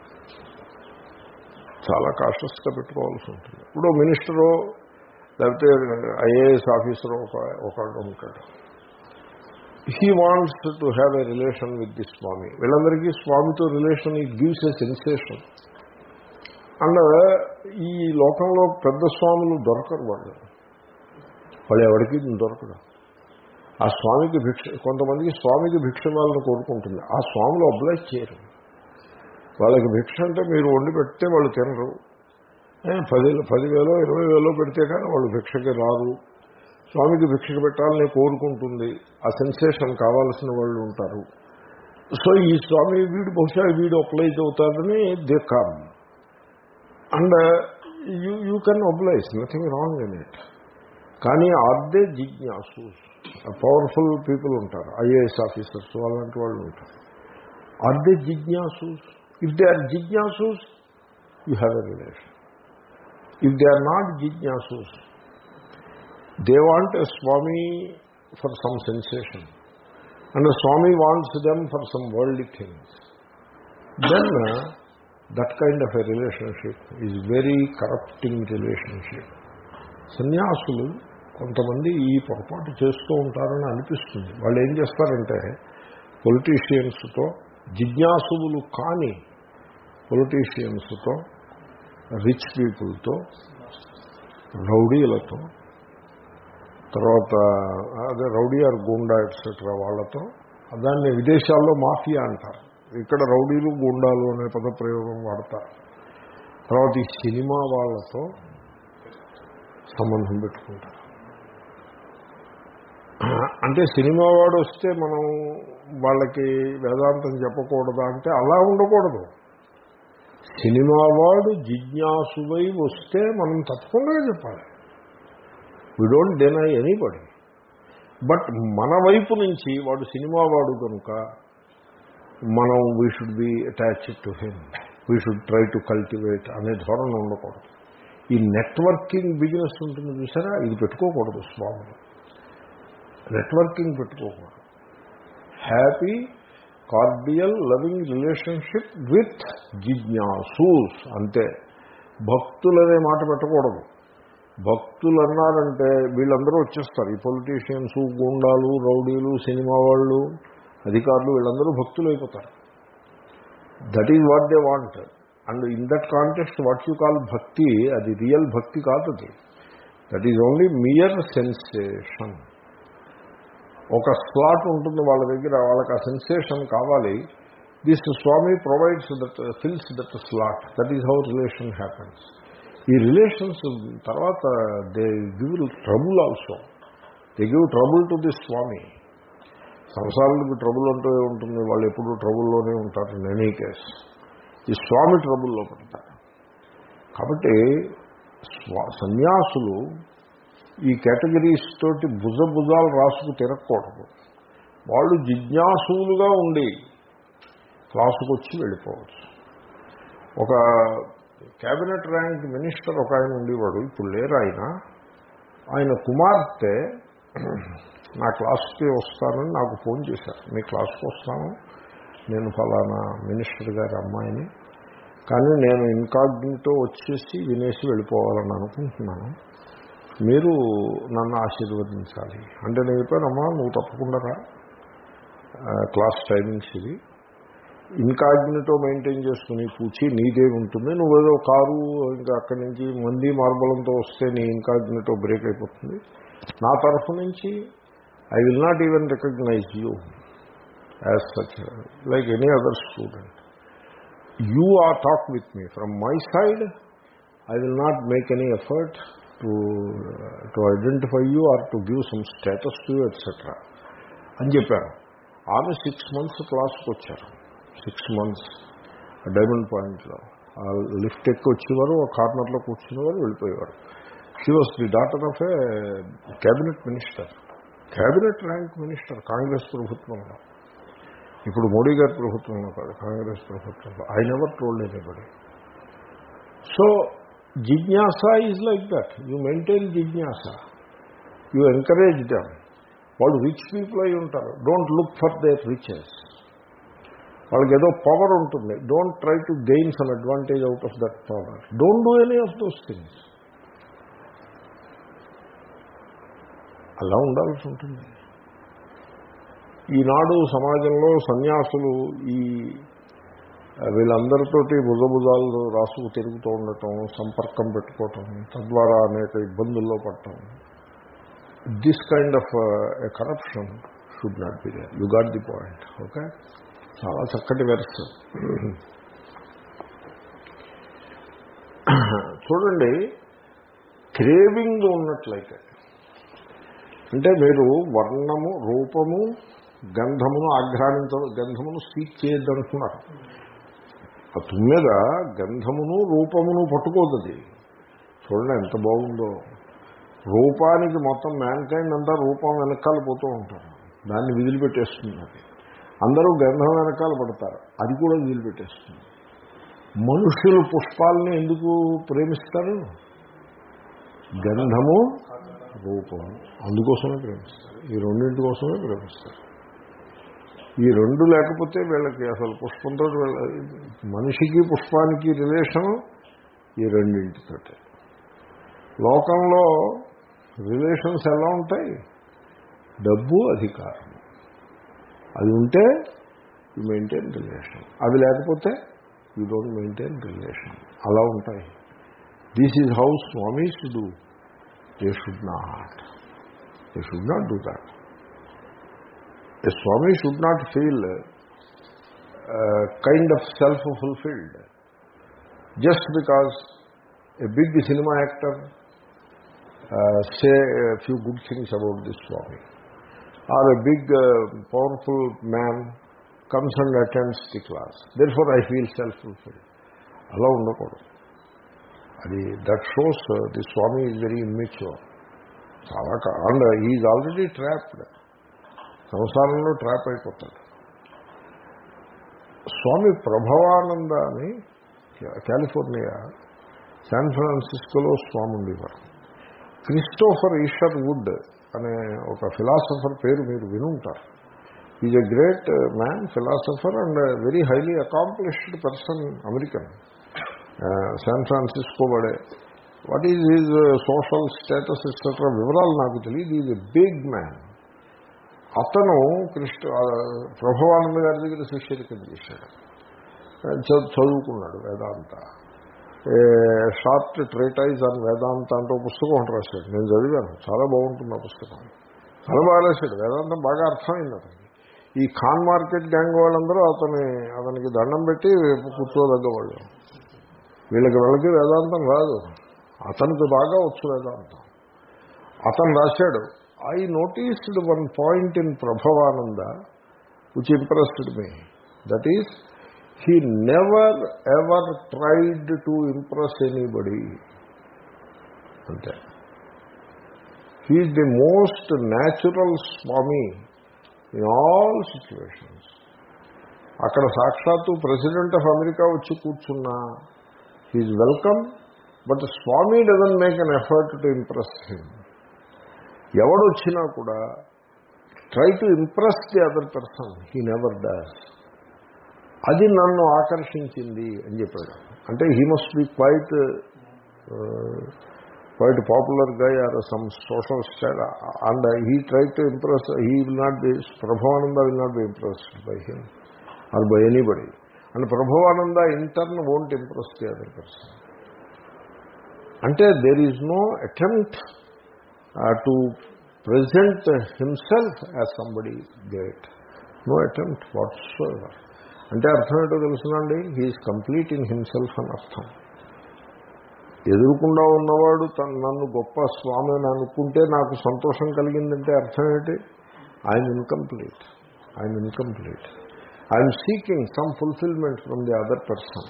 చాలా కాషస్గా పెట్టుకోవాల్సి ఉంటుంది ఇప్పుడు మినిస్టరు లేకపోతే ఐఏఎస్ ఆఫీసర్ ఒక ఒకడు ఉంటాడు he wants to have a relation with the swami వీళ్ళందరికీ స్వామితో relation it gives a sensation and ఈ లోకంలో పెద్ద స్వాములు దొరకరు వాళ్ళు వాళ్ళు ఎవరికి దొరకరు ఆ స్వామికి భిక్ష కొంతమందికి స్వామికి భిక్ష వాళ్ళని కోరుకుంటుంది ఆ స్వాములు అబ్లైజ్ చేయరు వాళ్ళకి భిక్ష అంటే మీరు వండి పెడితే వాళ్ళు తినరు ఏ, పది పదివేలో ఇరవై వేలో పెడితే కానీ వాళ్ళు భిక్షకి రారు స్వామికి భిక్షకు పెట్టాలని కోరుకుంటుంది ఆ సెన్సేషన్ కావాల్సిన వాళ్ళు ఉంటారు సో ఈ స్వామి వీడు బహుశా వీడు అప్లైజ్ అవుతాడని they come and you you can oblige nothing wrong in it కానీ ఆర్దే జిజ్ఞాసు పవర్ఫుల్ పీపుల్ ఉంటారు ఐఏఎస్ ఆఫీసర్స్ అలాంటి వాళ్ళు ఉంటారు are they jijnasu if they are jijnasus you have a relation if they are not jijnasus they want a swami for some sensation and swami wants them for some world things then that kind of a relationship is very corrupting relationship సన్యాసులు కొంతమంది ఈ పొరపాటు చేస్తూ ఉంటారని అనిపిస్తుంది వాళ్ళు ఏం చేస్తారంటే పొలిటీషియన్స్తో జిజ్ఞాసువులు కాని పొలిటీషియన్స్తో రిచ్ పీపుల్తో రౌడీలతో తర్వాత అదే రౌడీ ఆర్ గూండా ఎట్సెట్రా వాళ్ళతో దాన్ని విదేశాల్లో మాఫియా అంటారు ఇక్కడ రౌడీలు గూండాలు అనే పదప్రయోగం వాడతారు తర్వాత ఈ సినిమా వాళ్ళతో సంబంధం పెట్టుకుంటారు అంటే సినిమా వాడు వస్తే మనం వాళ్ళకి వేదాంతం చెప్పకూడదా అంటే అలా ఉండకూడదు సినిమా వాడు జిజ్ఞాసువై వస్తే మనం తప్పకుండా చెప్పాలి we don't deny anybody but మన వైపు నుంచి వాడు సినిమా వాడు కనుక మనం we should be attached to him we should try to cultivate అనే ధోరణి ఉండకూడదు ఈ నెట్వర్కింగ్ బిజినెస్ ఉంటుంది చూసారా ఇది పెట్టుకోకూడదు స్వాములు నెట్వర్కింగ్ పెట్టుకోకూడదు happy cordial loving relationship with jijnasus అంతే భక్తులనే మాట పెట్టకూడదు భక్తులు అన్నారంటే వీళ్ళందరూ వచ్చేస్తారు ఈ పొలిటీషియన్స్ గుండాలు రౌడీలు సినిమా వాళ్ళు అధికారులు వీళ్ళందరూ భక్తులు అయిపోతారు that is what they want and in that context what you call bhakti అది రియల్ భక్తి కాదు అది that is only mere sensation ఒక స్లాట్ ఉంటుంది వాళ్ళ దగ్గర వాళ్ళకి ఆ సెన్సేషన్ కావాలి this swami provides that fills that slot that is how relation happens ఈ రిలేషన్స్ తర్వాత they give trouble also they give trouble to the swami సంసారానికి ట్రబుల్ అంటూ ఉంటుంది వాళ్ళు ఎప్పుడూ ట్రబుల్లోనే ఉంటారు ఇన్ ఎనీ కేస్ ఈ స్వామి ట్రబుల్లో పడతారు కాబట్టి స్వా సన్యాసులు ఈ కేటగిరీస్ తోటి భుజ భుజాలు రాసుకు తిరగకూడదు వాళ్ళు జిజ్ఞాసులుగా ఉండి క్లాసుకు వచ్చి వెళ్ళిపోవచ్చు ఒక క్యాబినెట్ ర్యాంక్ మినిస్టర్ ఒక ఆయన ఉండేవాడు ఇప్పుడు లేరు ఆయన ఆయన కుమార్తె నా క్లాస్కి వస్తానని నాకు ఫోన్ చేశారు మీ క్లాస్కి వస్తాను నేను ఫలానా మినిస్టర్ గారి అమ్మాయిని కానీ నేను ఇన్కాగ్నితో వచ్చేసి వినేసి వెళ్ళిపోవాలని అనుకుంటున్నాను మీరు నన్ను ఆశీర్వదించాలి అంటే నేను చెప్పానమ్మా నువ్వు తప్పకుండా రా ఆ, క్లాస్ టైమింగ్స్ ఇది ఇన్కాగ్నిటో మెయింటైన్ చేసుకుని పూచి నీదే ఉంటుంది నువ్వేదో కారు ఇంకా అక్కడి నుంచి మంది మార్బలంతో వస్తే నీ ఇన్కాగ్నిటో బ్రేక్ అయిపోతుంది నా తరఫు నుంచి I will not even recognise you as such like any other student you are talk with me from my side I will not make any effort to to identify you or to give some status to etcetera అని చెప్పారు ఆమె six months క్లాస్కి వచ్చారు six months diamond పాయింట్లో ఆ lift ఎక్కి వచ్చేవారు ఆ కార్నర్లో కూర్చునేవారు వెళ్ళిపోయేవారు she was the daughter of a cabinet minister cabinet rank minister Congress ప్రభుత్వంలో ఇప్పుడు మోడీ గారి ప్రభుత్వంలో కాదు కాంగ్రెస్ ప్రభుత్వంలో I never told anybody so jijnasa is like that you maintain jijnasa you encourage them వాళ్ళు రిచ్ పీపుల్ అయి ఉంటారు don't look for their riches వాళ్ళకి ఏదో పవర్ ఉంటుంది don't try to gain some advantage out of that power don't do any of those things అలా ఉండాల్సి ఉంటుంది ఈనాడు సమాజంలో సన్యాసులు ఈ వీళ్ళందరితోటి భుజభుజాలు రాసుకు తిరుగుతూ ఉండటం సంపర్కం పెట్టుకోవటం తద్వారా అనేక ఇబ్బందుల్లో పడటం this kind of corruption should not be there you got the point okay చాలా చక్కటి వెర్స్ చూడండి క్రేవింగ్ ఉన్నట్లయితే అంటే మీరు వర్ణము రూపము గంధమును ఆఘ్రానించ గంధమును సీక్ చేయొద్దంటున్నారు ఆ తుమ్మెద గంధమును రూపమును పట్టుకోదది చూడండి ఎంత బాగుందో రూపానికి మొత్తం మ్యాన్కైండ్ అంతా రూపం వెనకాల పోతూ ఉంటారు దాన్ని విదిలిపెట్టేస్తుంది అది అందరూ గంధం వెనకాల పడతారు అది కూడా వదిలిపెట్టేస్తుంది మనుషులు పుష్పాలని ఎందుకు ప్రేమిస్తారు గంధము రూపము అందుకోసమే ప్రేమిస్తారు ఈ రెండింటి కోసమే ప్రేమిస్తారు ఈ రెండు లేకపోతే వీళ్ళకి అసలు పుష్పంతో వీళ్ళ మనిషికి పుష్పానికి రిలేషను ఈ రెండింటితోటే లోకంలో రిలేషన్స్ ఎలా ఉంటాయి డబ్బు అధికారం అది ఉంటే యు మెయింటైన్ రిలేషన్ అవి లేకపోతే యూ డోంట్ మెయింటైన్ రిలేషన్ అలా ఉంటాయి this is how swamis do they should not they should not do that A Swami should not feel uh, kind of self-fulfilled just because a big cinema actor uh, say a few good things about this Swami or a big uh, powerful man comes and attends the class. Therefore I feel self-fulfilled. అలా ఉండకూడదు అది that shows the swami is very immature చాలా and is already trapped సంసారంలో trap అయిపోతాడు స్వామి ప్రభవానంద అని California San ఫ్రాన్సిస్కోలో స్వామి ఉండేవారు Christopher Eicher would అనే ఒక ఫిలాసఫర్ పేరు మీరు వినుంటారు is a great man philosopher and very highly accomplished person American San Francisco వాడే what is is social status etcetera వివరాలు నాకు తెలియదు ఈజ్ ఎ బిగ్ మ్యాన్ అతను కృష్ణ ప్రభావానంద గారి దగ్గర శిష్యుడి కింద చేశాడు చదువుకున్నాడు వేదాంత షార్ట్ ట్రేటైజ్ అని వేదాంత అంటూ పుస్తకం ఒకటి రాశాడు నేను చదివాను చాలా బాగుంటుంది ఆ పుస్తకం చాలా బాగా రాశాడు వేదాంతం బాగా అర్థమైంది అతనికి ఈ ఖాన్ మార్కెట్ గ్యాంగ్ వాళ్ళందరూ అతని అతనికి దండం పెట్టి కూర్చోదగ్గవాళ్ళు వీళ్ళకి వీళ్ళకి వేదాంతం రాదు అతనికి బాగా వచ్చు వేదాంతం అతను రాశాడు I noticed one point in Prabhavananda which impressed me that is he never ever tried to impress anybody అంటే he the most natural swami in all situations అక్కడ సాక్షాత్తు ప్రెసిడెంట్ ఆఫ్ అమెరికా వచ్చి కూర్చున్నా he welcome but swami doesn't make an effort to impress him ఎవడొచ్చినా కూడా try to impress the other person he never does అది నన్ను ఆకర్షించింది అని చెప్పాడు అంటే he must be quiet quiet popular guy or some social style and he try to impress he will not be Prabhavananda will not be impressed by him or by anybody and Prabhavananda in turn won't impress the other person అంటే there is no attempt to present himself as somebody great no attempt whatsoever అంటే అర్థం ఏంటో తెలుసునండి he's complete in himself అని అర్థం ఎదురుకుండా ఉన్నవాడు తన నన్ను గొప్ప స్వామి అని అనుకుంటే నాకు సంతోషం కలిగిందంటే అర్థం ఏంటి I'm incomplete I'm incomplete I'm seeking some fulfilment from the other person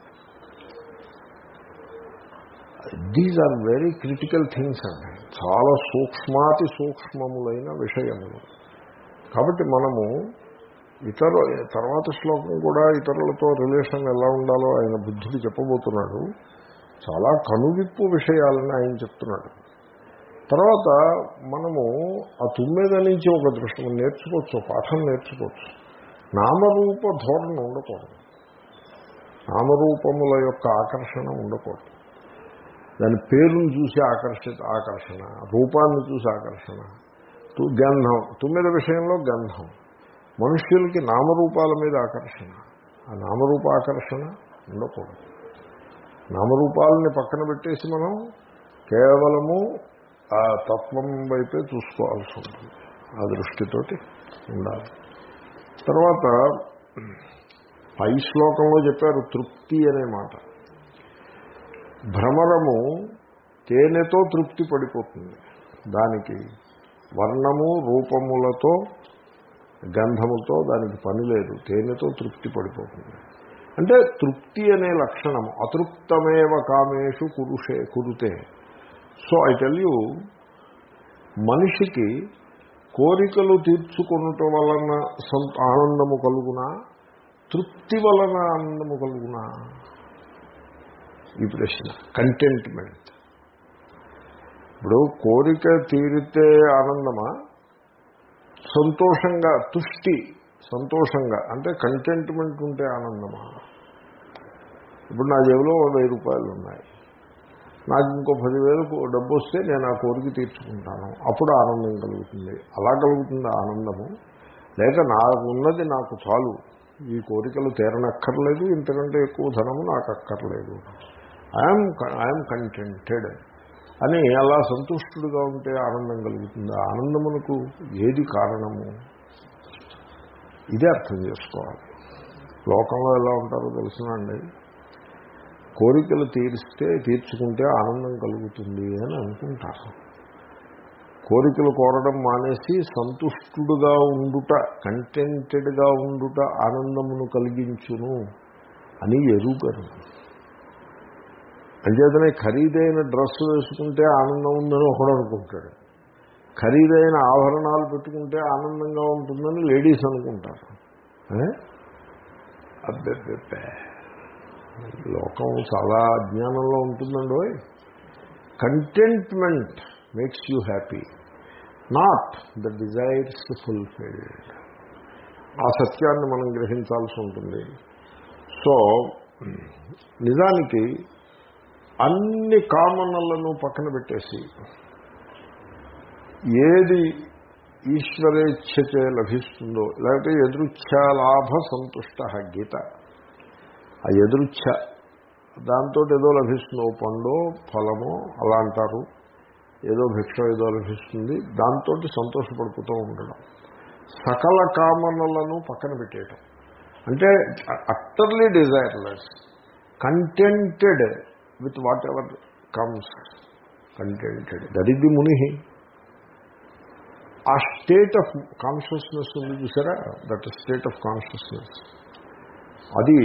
these are very critical things అండి చాలా సూక్ష్మాతి సూక్ష్మములైన విషయములు కాబట్టి మనము ఇతర తర్వాత శ్లోకం కూడా ఇతరులతో రిలేషన్ ఎలా ఉండాలో ఆయన బుద్ధికి చెప్పబోతున్నాడు చాలా కనువిప్పు విషయాలని ఆయన చెప్తున్నాడు తర్వాత మనము ఆ తుమ్మెద నుంచి ఒక దృష్టి నేర్చుకోవచ్చు పాఠం నేర్చుకోవచ్చు నామరూప ధోరణ ఉండకూడదు నామరూపముల యొక్క ఆకర్షణ ఉండకూడదు దాని పేరును చూసి ఆకర్షిత ఆకర్షణ రూపాన్ని చూసి ఆకర్షణ తు- గంధం తుమ్మిద విషయంలో గంధం మనుష్యులకి నామరూపాల మీద ఆకర్షణ ఆ నామరూప ఆకర్షణ ఉండకూడదు నామరూపాలని పక్కన పెట్టేసి మనం కేవలము ఆ తత్వం వైపే చూసుకోవాల్సి ఉంటుంది ఆ దృష్టితోటి ఉండాలి తర్వాత పై శ్లోకంలో చెప్పారు తృప్తి అనే మాట భ్రమరము తేనెతో తృప్తి పడిపోతుంది దానికి వర్ణము రూపములతో గంధముతో దానికి పని లేదు తేనెతో తృప్తి పడిపోతుంది అంటే తృప్తి అనే లక్షణము అతృప్తమేవ కామేషు కురుషే కురుతే సో ఐ టెల్ యూ మనిషికి కోరికలు తీర్చుకొనుట వలన సం- ఆనందము కలుగునా తృప్తి వలన ఆనందము కలుగునా ఈ ప్రశ్న కంటెంట్మెంట్ ఇప్పుడు కోరిక తీరితే ఆనందమా సంతోషంగా తుష్టి సంతోషంగా అంటే కంటెంట్మెంట్ ఉంటే ఆనందమా ఇప్పుడు నా జేబులో ఓ వెయ్యి రూపాయలు ఉన్నాయి నాకు ఇంకో పదివేలు డబ్బు వస్తే నేను ఆ కోరిక తీర్చుకుంటాను అప్పుడు ఆనందం కలుగుతుంది అలా కలుగుతుంది ఆనందము లేక నాకు ఉన్నది నాకు చాలు ఈ కోరికలు తీరనక్కర్లేదు ఇంతకంటే ఎక్కువ ధనము నాకు అక్కర్లేదు ఐఎమ్ ఐఎమ్ కంటెంటెడ్ అని అలా సంతుష్టుడుగా ఉంటే ఆనందం కలుగుతుంది ఆ ఆనందమునకు ఏది కారణము ఇదే అర్థం చేసుకోవాలి లోకంలో ఎలా ఉంటారో తెలుసునండి కోరికలు తీరిస్తే తీర్చుకుంటే ఆనందం కలుగుతుంది అని అనుకుంటారు కోరికలు కోరడం మానేసి సంతుష్టుడుగా ఉండుట కంటెంటెడ్గా ఉండుట ఆనందమును కలిగించును అని ఎరుగరు అంచేతనే ఖరీదైన డ్రెస్ వేసుకుంటే ఆనందం ఉందని ఒకడు అనుకుంటాడు ఖరీదైన ఆభరణాలు పెట్టుకుంటే ఆనందంగా ఉంటుందని లేడీస్ అనుకుంటారు ఏ? అబ్బెబ్బెబ్బే లోకం చాలా అజ్ఞానంలో ఉంటుందండి contentment makes you happy not the desires fulfilled ఆ సత్యాన్ని మనం గ్రహించాల్సి ఉంటుంది సో నిజానికి అన్ని కామనలను పక్కన పెట్టేసి ఏది ఈశ్వరేచ్ఛచే లభిస్తుందో లేకపోతే ఎదృచ్ఛాలాభ సంతుష్ట గీత ఆ ఎదృచ్ఛ దాంతో ఏదో లభిస్తుందో పండో ఫలమో అలా అంటారు ఏదో భిక్ష ఏదో లభిస్తుంది దాంతో సంతోషపడిపోతూ ఉండడం సకల కామనలను పక్కన పెట్టేయటం అంటే utterly desireless contented with whatever comes contented that is the muni ఆ స్టేట్ ఆఫ్ కాన్షియస్నెస్ ఉంది చూసారా దట్ స్టేట్ ఆఫ్ కాన్షియస్నెస్ అది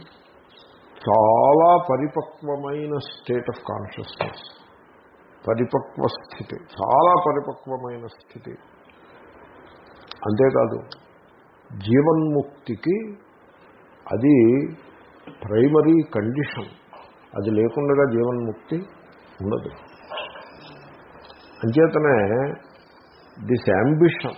చాలా పరిపక్వమైన స్టేట్ ఆఫ్ కాన్షియస్నెస్ పరిపక్వ స్థితి చాలా పరిపక్వమైన స్థితి అంతేకాదు జీవన్ముక్తికి అది ప్రైమరీ కండిషన్ అది లేకుండా జీవన్ముక్తి ఉండదు అంచేతనే దిస్ అంబిషన్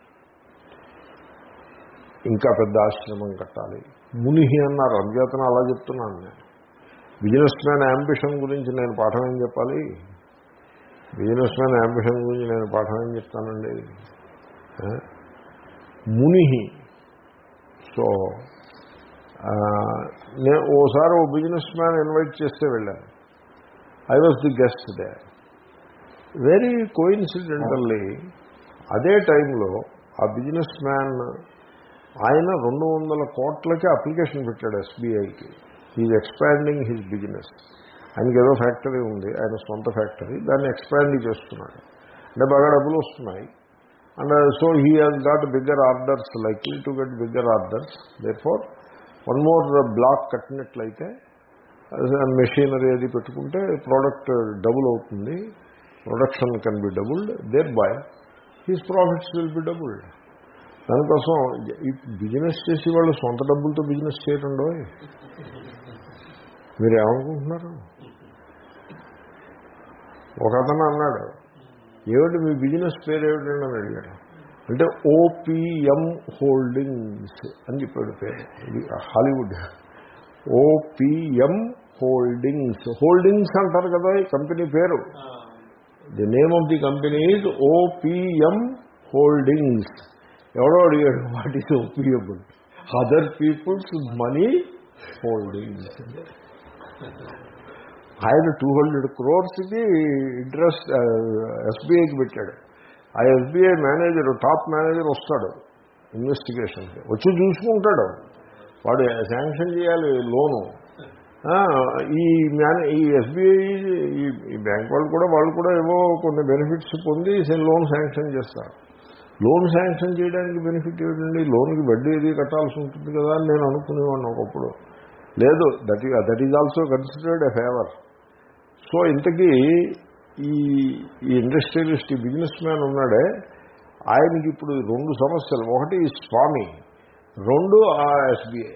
ఇంకా పెద్ద ఆశ్రమం కట్టాలి మునిహి అన్నారు అంచేతన అలా చెప్తున్నాను నేను బిజినెస్ మ్యాన్ అంబిషన్ గురించి నేను పాఠం ఏం చెప్పాలి బిజినెస్ మ్యాన్ అంబిషన్ గురించి నేను పాఠం ఏం చెప్తానండి ఆ? మునిహి సో ఆ, నేను ఓసారి ఓ బిజినెస్ మ్యాన్ ఇన్వైట్ చేస్తే వెళ్ళాను I was the guest they very coincidentally అదే టైంలో ఆ బిజినెస్ మ్యాన్ ఆయన రెండు వందల కోట్లకి అప్లికేషన్ పెట్టాడు ఎస్బీఐకి ఈజ్ ఎక్స్పాండింగ్ హిజ్ బిజినెస్ ఆయనకి ఏదో ఫ్యాక్టరీ ఉంది ఆయన సొంత ఫ్యాక్టరీ దాన్ని ఎక్స్పాండ్ చేస్తున్నాడు అంటే బాగా డబ్బులు వస్తున్నాయి and so he has got bigger orders likely to get bigger orders therefore one more block కట్టినట్లయితే మెషినరీ అది పెట్టుకుంటే ప్రోడక్ట్ డబుల్ అవుతుంది production can be doubled thereby his profits will be doubled దానికోసం ఈ business చేసి వాళ్ళు సొంత డబ్బులతో బిజినెస్ చేయరండో మీరు ఏమనుకుంటున్నారు ఒక అతను అన్నాడు ఏమిటి మీ బిజినెస్ పేరు ఏమిటండి అని అడిగాడు అంటే ఓపిఎం హోల్డింగ్స్ అని చెప్పాడు పేరు ఇది హాలీవుడ్ ఓపిఎం హోల్డింగ్స్ హోల్డింగ్స్ అంటారు కదా ఈ కంపెనీ పేరు the name of the company is OPM holdings ఎవడో అడిగాడు what is OPM other people's money holdings ఆయన టూ హండ్రెడ్ క్రోర్స్కి ఇంట్రెస్ట్ ఎస్బీఐకి పెట్టాడు ఆ ఎస్బీఐ మేనేజర్ టాప్ మేనేజర్ వస్తాడు ఇన్వెస్టిగేషన్కి వచ్చి చూసుకుంటాడు వాడు శాంక్షన్ చేయాలి లోను ఆ, ఈ మేనే ఈ ఎస్బీఐ ఈ ఈ బ్యాంక్ వాళ్ళు కూడా వాళ్ళు కూడా ఏవో కొన్ని బెనిఫిట్స్ పొంది లోన్ శాంక్షన్ చేస్తారు లోన్ శాంక్షన్ చేయడానికి బెనిఫిట్ ఏమిటండి లోన్కి వడ్డీ ఏది కట్టాల్సి ఉంటుంది కదా అని నేను అనుకునేవాడిని ఒకప్పుడు లేదు దట్ ఈ that is also considered a favour so ఇంతకీ ఈ ఈ ఇండస్ట్రియలిస్ట్ ఈ బిజినెస్ మ్యాన్ ఉన్నాడే ఆయనకి ఇప్పుడు రెండు సమస్యలు ఒకటి ఈ స్వామి రెండు ఆ SBI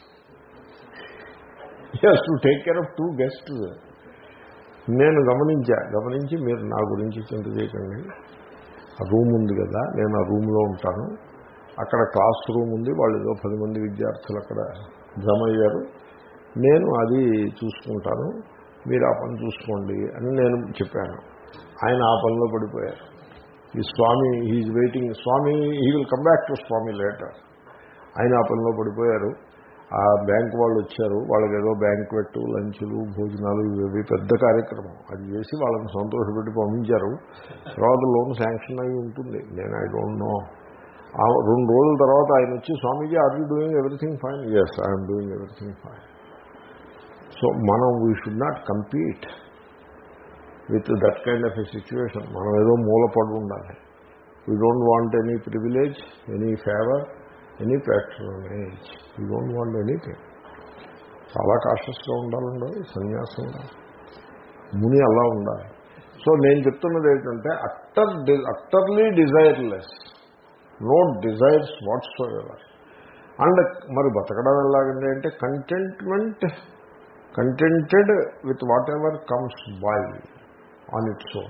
yes to take care of two guest నేను గమనించా గమనించి మీరు నా గురించి చింత చేయకండి ఆ రూమ్ ఉంది కదా నేను ఆ రూమ్లో ఉంటాను అక్కడ క్లాస్ రూమ్ ఉంది వాళ్ళు ఏదో పది మంది విద్యార్థులు అక్కడ జమ అయ్యారు నేను అది చూసుకుంటాను మీరు ఆ పని చూసుకోండి అని నేను చెప్పాను ఆయన ఆ పనిలో పడిపోయారు ఈ స్వామి he's waiting swami he will come back to swami later ఆయన ఆ పనిలో పడిపోయారు ఆ బ్యాంక్ వాళ్ళు వచ్చారు వాళ్ళకి ఏదో బ్యాంక్వెట్ లంచ్లు భోజనాలు ఇవి పెద్ద కార్యక్రమం అది చేసి వాళ్ళని సంతోషపెట్టి పంపించారు తర్వాత లోన్ శాంక్షన్ అయి ఉంటుంది నేను ఐ డోంట్ నో ఆ రెండు రోజుల తర్వాత ఆయన వచ్చి swamiji are you doing everything fine yes I'm doing everything fine so మనం we should not compete with that kind of a situation మనం ఏదో మూలపడి ఉండాలి we don't want any privilege any favour any patronage we don't want anything చాలా కాషస్గా ఉండాలండి సన్యాసంగా ముని అలా ఉండాలి సో నేను చెప్తున్నది ఏంటంటే utter utterly desireless no desires whatsoever and మరి బతకడం ఎలాగండి అంటే contentment contented with whatever comes by on its own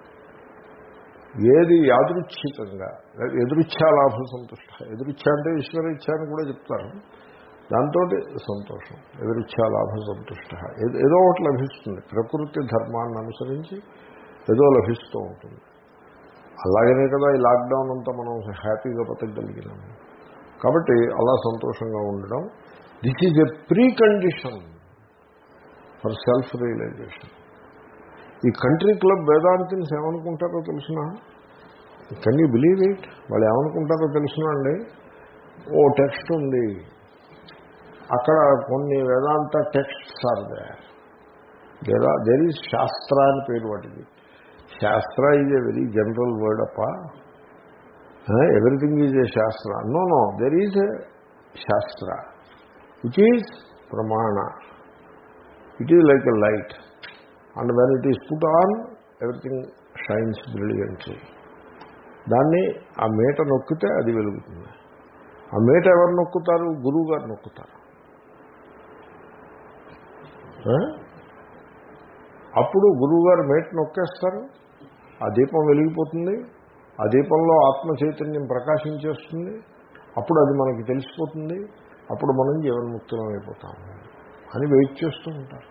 ఏది యాదృచ్ఛికంగా ఎదురుచ్ఛా లాభ సంతుష్ట ఎదురుచ్ఛ అంటే ఈశ్వరేచ్ఛ అని కూడా చెప్తారు దాంతో సంతోషం ఎదురుచ్ఛా లాభ సంతుష్ట ఏదో- ఏదో ఒకటి లభిస్తుంది ప్రకృతి ధర్మాన్ని అనుసరించి ఏదో లభిస్తూ ఉంటుంది అలాగనే కదా ఈ లాక్డౌన్ అంతా మనం హ్యాపీగా బతకగలిగినాము కాబట్టి అలా సంతోషంగా ఉండడం this is a precondition for self realisation ఈ కంట్రీ క్లబ్ వేదాంతిని ఏమనుకుంటారో తెలిసిన కెన్ యూ బిలీవ్ ఇట్ వాళ్ళు ఏమనుకుంటారో తెలిసిన అండి ఓ టెక్స్ట్ ఉంది అక్కడ కొన్ని వేదాంత టెక్స్ట్స్ ఆర్ దే లేదా దెర్ ఈజ్ శాస్త్ర అని పేరు వాటికి shastra is a very general word అప్ప everything is a shastra no no there is a shastra it is pramana it is like a light and when it is put on everything shines brilliantly దాన్ని ఆ మేట నొక్కితే అది వెలుగుతుంది ఆ మేట ఎవరు నొక్కుతారు గురువు గారు నొక్కుతారు ఆ? అప్పుడు గురువుగారు మేట నొక్కేస్తారు ఆ దీపం వెలిగిపోతుంది ఆ దీపంలో ఆత్మ చైతన్యం ప్రకాశించేస్తుంది అప్పుడు అది మనకి తెలిసిపోతుంది అప్పుడు మనం జీవన్ముక్తులం అయిపోతాము అని వెయిట్ చేస్తూ ఉంటారు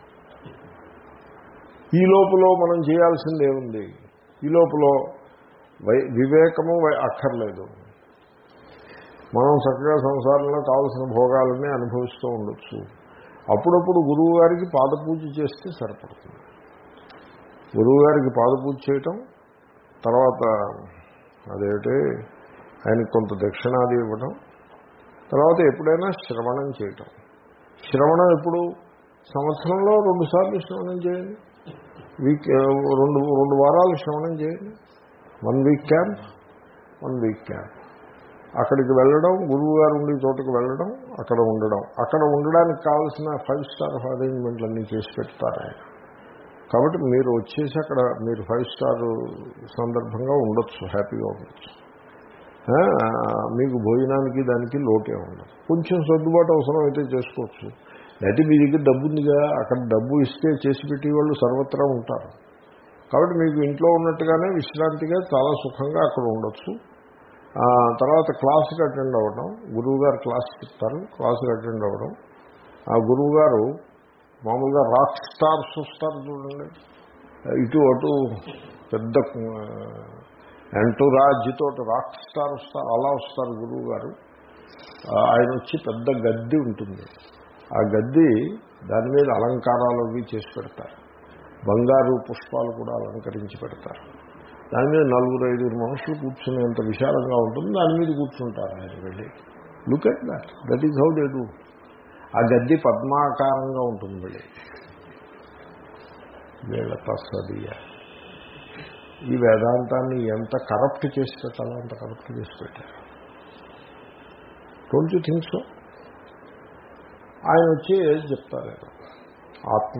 ఈ లోపల మనం చేయాల్సింది ఏముంది ఈ లోపల వై వివేకము వై- అక్కర్లేదు మనం చక్కగా సంసారంలో కావలసిన భోగాలన్నీ అనుభవిస్తూ ఉండొచ్చు అప్పుడప్పుడు గురువు గారికి పాదపూజ చేస్తే సరిపడుతుంది గురువు గారికి పాదపూజ చేయటం తర్వాత అదేమిటి ఆయనకి కొంత దక్షిణాది ఇవ్వటం తర్వాత ఎప్పుడైనా శ్రవణం చేయటం శ్రవణం ఎప్పుడు సంవత్సరంలో రెండు సార్లు శ్రవణం చేయండి వీక్ రెండు రెండు వారాలు శ్రవణం చేయండి one week camp one week camp అక్కడికి వెళ్ళడం గురువు గారు ఉండే చోటుకు వెళ్ళడం అక్కడ ఉండడం అక్కడ ఉండడానికి కావాల్సిన ఫైవ్ స్టార్ అరేంజ్మెంట్లన్నీ చేసి పెడతారు ఆయన కాబట్టి మీరు వచ్చేసి అక్కడ మీరు ఫైవ్ స్టార్ సందర్భంగా ఉండొచ్చు హ్యాపీగా ఉండొచ్చు ఆ, మీకు భోజనానికి దానికి లోటే ఉండదు కొంచెం సర్దుబాటు అవసరం అయితే చేసుకోవచ్చు అయితే మీ దగ్గర డబ్బు ఉందిగా అక్కడ డబ్బు ఇస్తే చేసి పెట్టి వాళ్ళు సర్వత్రా ఉంటారు కాబట్టి మీకు ఇంట్లో ఉన్నట్టుగానే విశ్రాంతిగా చాలా సుఖంగా అక్కడ ఉండొచ్చు ఆ, తర్వాత క్లాస్కి అటెండ్ అవ్వడం గురువు గారు క్లాస్ చెప్తారు క్లాస్కి అటెండ్ అవ్వడం ఆ గురువు గారు మామూలుగా రాక్ స్టార్స్ వస్తారు చూడండి ఇటు అటు పెద్ద ఎంటూరాజ్తో రాక్ స్టార్ వస్తారు అలా వస్తారు గురువు గారు ఆ, ఆయన వచ్చి పెద్ద గద్దె ఉంటుంది ఆ గద్దె దాని మీద అలంకారాలు అవి చేసి పెడతారు బంగారు పుష్పాలు కూడా అలంకరించి పెడతారు దాని మీద నలుగురు ఐదుగురు మనుషులు కూర్చునేంత విశాలంగా ఉంటుంది దాని మీద కూర్చుంటారు ఆయన వెళ్ళి look at that that is how they do ఆ గద్దె పద్మాకారంగా ఉంటుంది వెళ్ళి వీళ్ళ తస్సదియ ఈ వేదాంతాన్ని ఎంత కరప్ట్ చేసి పెట్టాలో అంత కరప్ట్ చేసి పెట్టారు డోంట్ యూ థింక్ సో ఆయన వచ్చి ఏది చెప్తారు ఆయన? ఆత్మ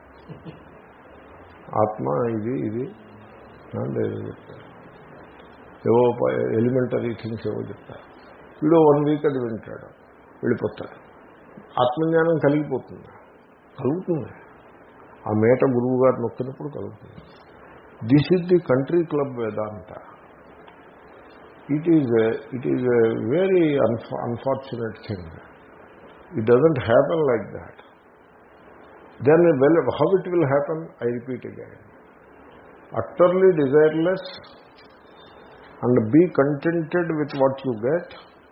ఆత్మ ఇది ఇది అని ఏదో చెప్తారు ఏవో ఎలిమెంటరీ థింగ్స్ ఏవో చెప్తారు వీడు వన్ వీక్ అది వింటాడు వెళ్ళిపోతాడు ఆత్మజ్ఞానం కలిగిపోతుంది కలుగుతుంది ఆ మేట గురువు గారు నొక్కినప్పుడు కలుగుతుంది this is the country club Vedanta it is it is a very unfortunate thing it doesn't happen like that then well how it will happen I repeat again utterly desireless and be contented with what you get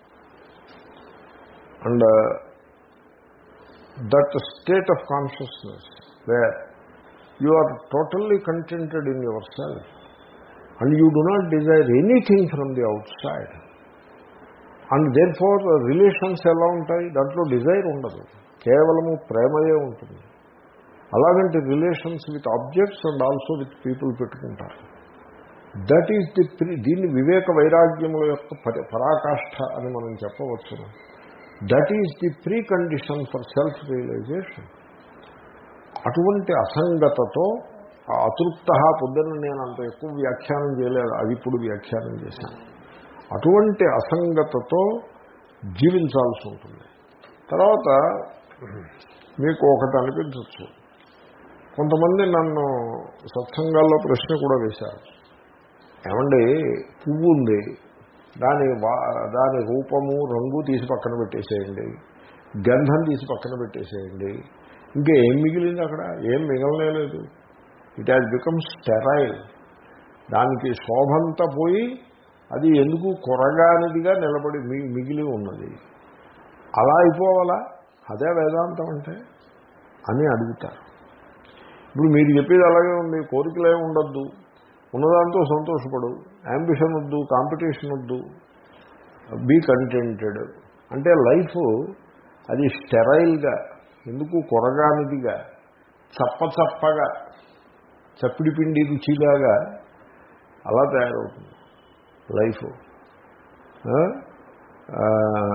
and uh, that state of consciousness where you are totally contented in yourself and you do not desire anything from the outside and therefore relations ఎలా ఉంటాయి దాంట్లో desire ఉండదు కేవలము ప్రేమయే ఉంటుంది అలాగంటే relations with objects and also with people పెట్టుకుంటారు that is the pre దీన్ని వివేక వైరాగ్యముల యొక్క పరి- పరాకాష్ఠ అని మనం చెప్పవచ్చును that is the precondition for self realisation అటువంటి అసంగతతో ఆ అతృప్త పొద్దున్న నేను అంత ఎక్కువ వ్యాఖ్యానం చేయలేదు అది ఇప్పుడు వ్యాఖ్యానం చేశాను అటువంటి అసంగతతో జీవించాల్సి ఉంటుంది తర్వాత మీకు ఒకటి అనిపించవచ్చు కొంతమంది నన్ను సత్సంగాల్లో ప్రశ్న కూడా వేశారు ఏమండి పువ్వు ఉంది దాని వా దాని రూపము రంగు తీసి పక్కన పెట్టేసేయండి గంధం తీసి పక్కన పెట్టేసేయండి ఇంకా ఏం మిగిలింది అక్కడ ఏం మిగలలేదు ఇట్ హ్యాస్ బికమ్ స్టెరైల్ దానికి శోభంతా పోయి అది ఎందుకు కొరగానిదిగా నిలబడి మి- మిగిలి ఉన్నది అలా అయిపోవాలా అదే వేదాంతం అంటే అని అడుగుతారు ఇప్పుడు మీరు చెప్పేది అలాగే ఉంది కోరికలే ఉండొద్దు ఉన్నదాంతో సంతోషపడు యాంబిషన్ వద్దు కాంపిటీషన్ వద్దు బీ కంటెంటెడ్ అంటే లైఫ్ అది స్టెరైల్గా ఎందుకు కొరగానిదిగా చప్ప చప్పగా చప్పిడి పిండి రుచిలాగా అలా తయారవుతుంది లైఫ్ ఆ? ఆ,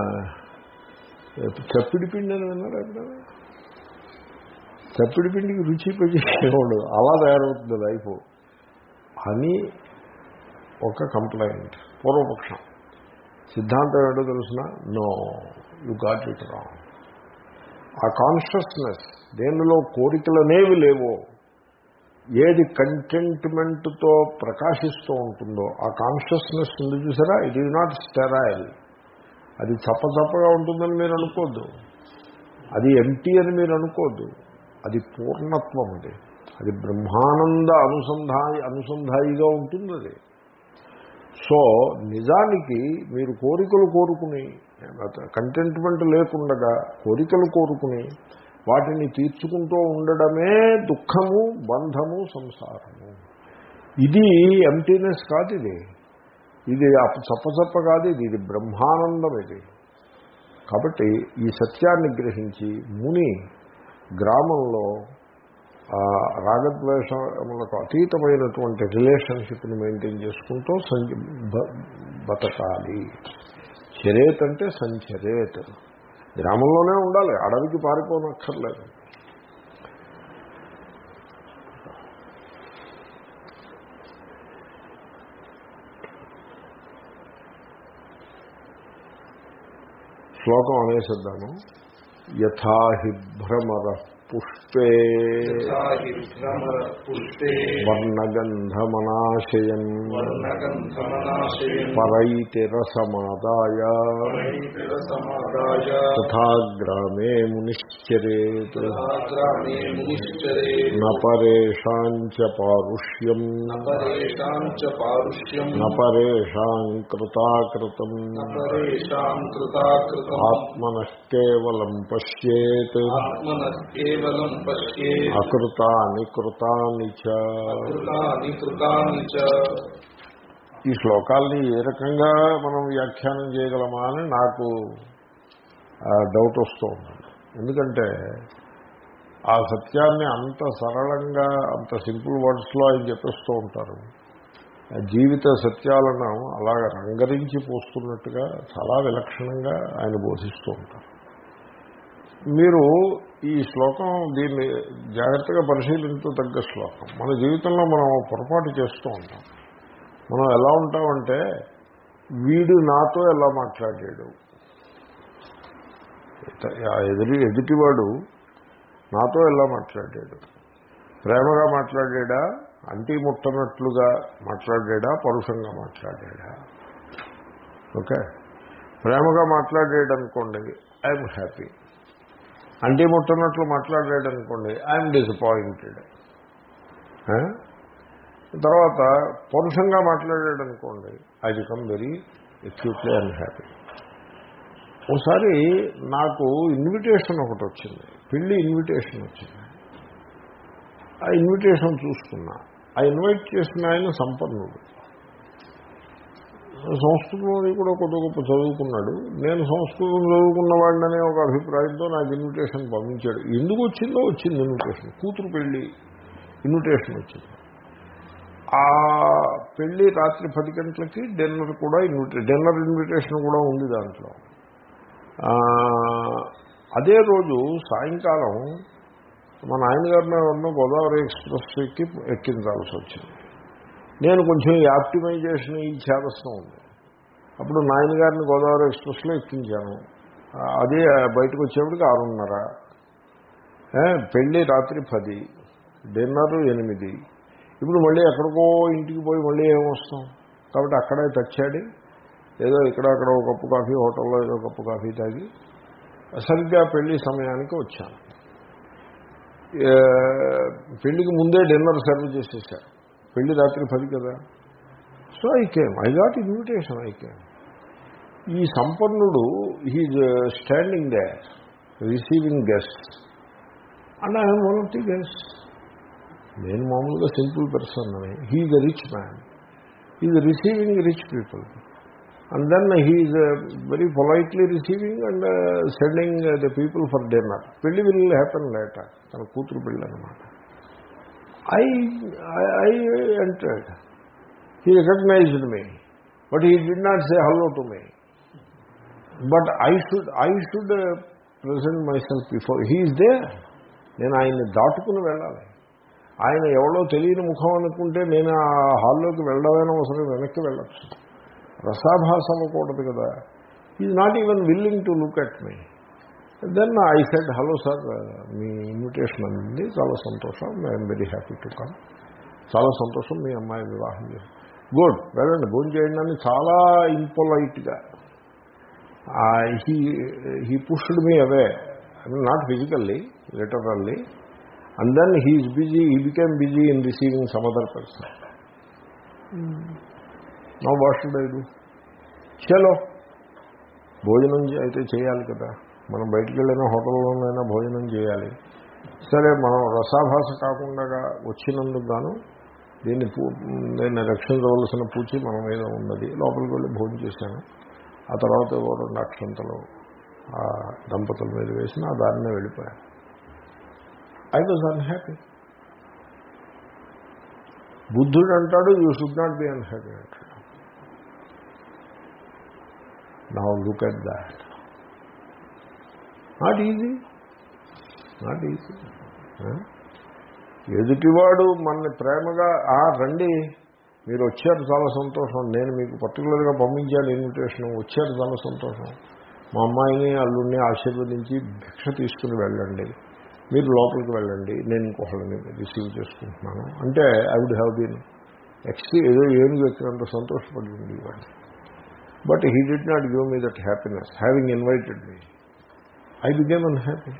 చప్పిడి పిండి అని విన్నారా ఎప్పుడైనా? చప్పిడి పిండికి రుచి పచ్చి ఉండదు అలా తయారవుతుంది లైఫ్ అని ఒక కంప్లైంట్ పూర్వపక్షం సిద్ధాంతం ఏంటో తెలుసిన no you got it wrong ఆ కాన్షియస్నెస్ దేనిలో కోరికలనేవి లేవో ఏది కంటెంట్మెంట్తో ప్రకాశిస్తూ ఉంటుందో ఆ కాన్షియస్నెస్ ఉంది చూసారా ఇట్ ఈజ్ నాట్ స్టెరాయిల్ అది చప్పచప్పగా ఉంటుందని మీరు అనుకోద్దు అది ఎంటీ అని మీరు అనుకోద్దు అది పూర్ణత్వం అది అది బ్రహ్మానంద అనుసంధాయి అనుసంధాయిగా ఉంటుంది అది సో నిజానికి మీరు కోరికలు కోరుకుని కంటెంట్మెంట్ లేకుండగా కోరికలు కోరుకుని వాటిని తీర్చుకుంటూ ఉండడమే దుఃఖము బంధము సంసారము ఇది ఎంటీనెస్ కాదు ఇది ఇది అప్ప- చప్పచప్ప కాదు ఇది ఇది బ్రహ్మానందం ఇది కాబట్టి ఈ సత్యాన్ని గ్రహించి ముని గ్రామంలో ఆ, రాగద్వేషములకు అతీతమైనటువంటి రిలేషన్షిప్ని మెయింటైన్ చేసుకుంటూ సంచ బ- బతకాలి చరేత్ అంటే సంచరేత్ గ్రామంలోనే ఉండాలి అడవికి పారిపోనక్కర్లేదు శ్లోకం అనేసిద్దాము యథాహి భ్రమర పుష్ట పుష్పే यथा हि भ्रमरपुष्पे వర్ణగంధమనాశయం वर्णगन्धमनाशयन् పరైతి రసమాదాయ परैतिरसमादाय తథా గ్రామే మునిశ్చరేత్ तथा ग्रामे मुनिश्चरेत् న పరేషాం చ పారుష్యం न परेषां च पारुष्यम् న పరేషాం కృతాకృతం न परेषां कृताकृतम् ఆత్మనః కేవలం పశ్యేత్ आत्मनः केवलं पश्येत् అకృతాని కృతాని చ कृतानि कृतानि च ఈ శ్లోకాల్ని ఏ రకంగా మనం వ్యాఖ్యానం చేయగలమా అని నాకు ఆ, డౌట్ వస్తూ ఉంది ఎందుకంటే ఆ సత్యాన్ని అంత సరళంగా అంత సింపుల్ వర్డ్స్లో ఆయన చెప్పేస్తూ ఉంటారు ఆ జీవిత సత్యాలను అలాగ రంగరించి పోస్తున్నట్టుగా చాలా విలక్షణంగా ఆయన బోధిస్తూ ఉంటారు మీరు ఈ శ్లోకం దీన్ని జాగ్రత్తగా పరిశీలించు తగ్గ శ్లోకం మన జీవితంలో మనం పొరపాటు చేస్తూ ఉంటాం మనం ఎలా ఉంటామంటే వీడు నాతో ఎలా మాట్లాడాడు ఆ ఎదురు ఎదుటివాడు నాతో ఎలా మాట్లాడాడు ప్రేమగా మాట్లాడాడా అంటి ముట్టనట్లుగా మాట్లాడాడా పరుషంగా మాట్లాడాడా ఓకే ప్రేమగా మాట్లాడాడు అనుకోండి ఐఎమ్ హ్యాపీ అంటి ముట్టనట్లు మాట్లాడాడు అనుకోండి ఐఎమ్ డిసప్పాయింటెడ్ తర్వాత పరుషంగా మాట్లాడాడు అనుకోండి I become very acutely unhappy ఒకసారి నాకు ఇన్విటేషన్ ఒకటి వచ్చింది పెళ్లి ఇన్విటేషన్ వచ్చింది ఆ ఇన్విటేషన్ చూసుకున్నా ఆ ఇన్వైట్ చేసిన ఆయన సంపన్నుడు సంస్కృతం అది కూడా కొద్ది గొప్ప చదువుకున్నాడు నేను సంస్కృతం చదువుకున్న వాడిననే ఒక అభిప్రాయంతో నాకు ఇన్విటేషన్ పంపించాడు ఎందుకు వచ్చిందో వచ్చింది ఇన్విటేషన్ కూతురు పెళ్లి ఇన్విటేషన్ వచ్చింది ఆ పెళ్లి రాత్రి పది గంటలకి డిన్నర్ కూడా ఇన్విటే డిన్నర్ ఇన్విటేషన్ కూడా ఉంది దాంట్లో ఆ, అదే రోజు సాయంకాలం మా నాయనగారి మీద ఉన్న గోదావరి ఎక్స్ప్రెస్ ఎక్కి ఎక్కించాల్సి వచ్చింది నేను కొంచెం యాప్టిమైజేషన్ ఈ చేదస్తం ఉంది అప్పుడు నాయనగారిని గోదావరి ఎక్స్ప్రెస్లో ఎక్కించాను ఆ, అదే బయటకు వచ్చేప్పటికి ఆరున్నర ఏ, పెళ్ళి రాత్రి పది డిన్నర్ ఎనిమిది ఇప్పుడు మళ్ళీ ఎక్కడికో ఇంటికి పోయి మళ్ళీ ఏమొస్తాం కాబట్టి అక్కడే తెచ్చాడి ఏదో ఇక్కడ అక్కడ ఒక కప్పు కాఫీ హోటల్లో ఏదో కప్పు కాఫీ తాగి సరిగ్గా పెళ్లి సమయానికి వచ్చాను ఏ, పెళ్లికి ముందే డిన్నర్ సర్వ్ చేసేసారు పెళ్లి రాత్రి పది కదా so I came I got invitation I came ఈ సంపన్నుడు he's standing there receiving guest and I'm one of the guest నేను మామూలుగా సింపుల్ పర్సన్ అని he's a rich man is receiving rich people and then he's very politely receiving and sending the people for dinner పెళ్లి will happen later తన కూతురు పెళ్ళి అనమాట I I entered he recognised me but he did not say hello to me but I should I should present myself before he's there నేను ఆయన్ని దాటుకుని వెళ్ళాలి ఆయన ఎవరో తెలియని ముఖం అనుకుంటే నేను ఆ హాల్లోకి వెళ్ళడమైన అవసరం వెనక్కి వెళ్ళచ్చు రసాభాస అవ్వకూడదు కదా is not even willing to look at me then I said hello sir మీ ఇన్విటేషన్ అందింది చాలా సంతోషం I'm very happy to come చాలా సంతోషం మీ అమ్మాయి వివాహం చేసి గుడ్ వెళ్ళండి భోజనం చేయండి అని చాలా ఇంపొలైట్గా he he pushed me away I mean not physically literally and then he's busy he became busy in receiving some other person no వాషుడ్ ఐదు చలో భోజనం చే- అయితే చేయాలి కదా మనం బయటికి వెళ్ళిన హోటల్లోనైనా భోజనం చేయాలి సరే మనం రసాభాస కాకుండా వచ్చినందుకు గాను దీన్ని పూ నేను రక్షించవలసిన పూచి మన మీద ఉన్నది లోపలికి వెళ్ళి భోజనం చేశాను ఆ తర్వాత ఏవో రెండు అక్షంతలు ఆ దంపతుల మీద వేసిన ఆ దారినే వెళ్ళిపోయాను ఐ వాజ్ అన్హ్యాపీ బుద్ధుడు అంటాడు you should not be unhappy అంటాడు నా look at that not easy not easy ఎదుటివాడు మన ప్రేమగా ఆ రండి మీరు వచ్చారు చాలా సంతోషం నేను మీకు పర్టికులర్గా పంపించాను ఇన్విటేషన్ వచ్చారు చాలా సంతోషం మా అమ్మాయిని అల్లుడిని ఆశీర్వదించి భిక్ష తీసుకుని వెళ్ళండి మీరు లోపలికి వెళ్ళండి నేను ఇంకొకళ్ళని రిసీవ్ చేసుకుంటున్నాను అంటే I would have been extremely ఏదో ఏనుగు ఎక్కినంత సంతోషపడి ఉండేవాడిని but he did not give me that happiness having invited me I became unhappy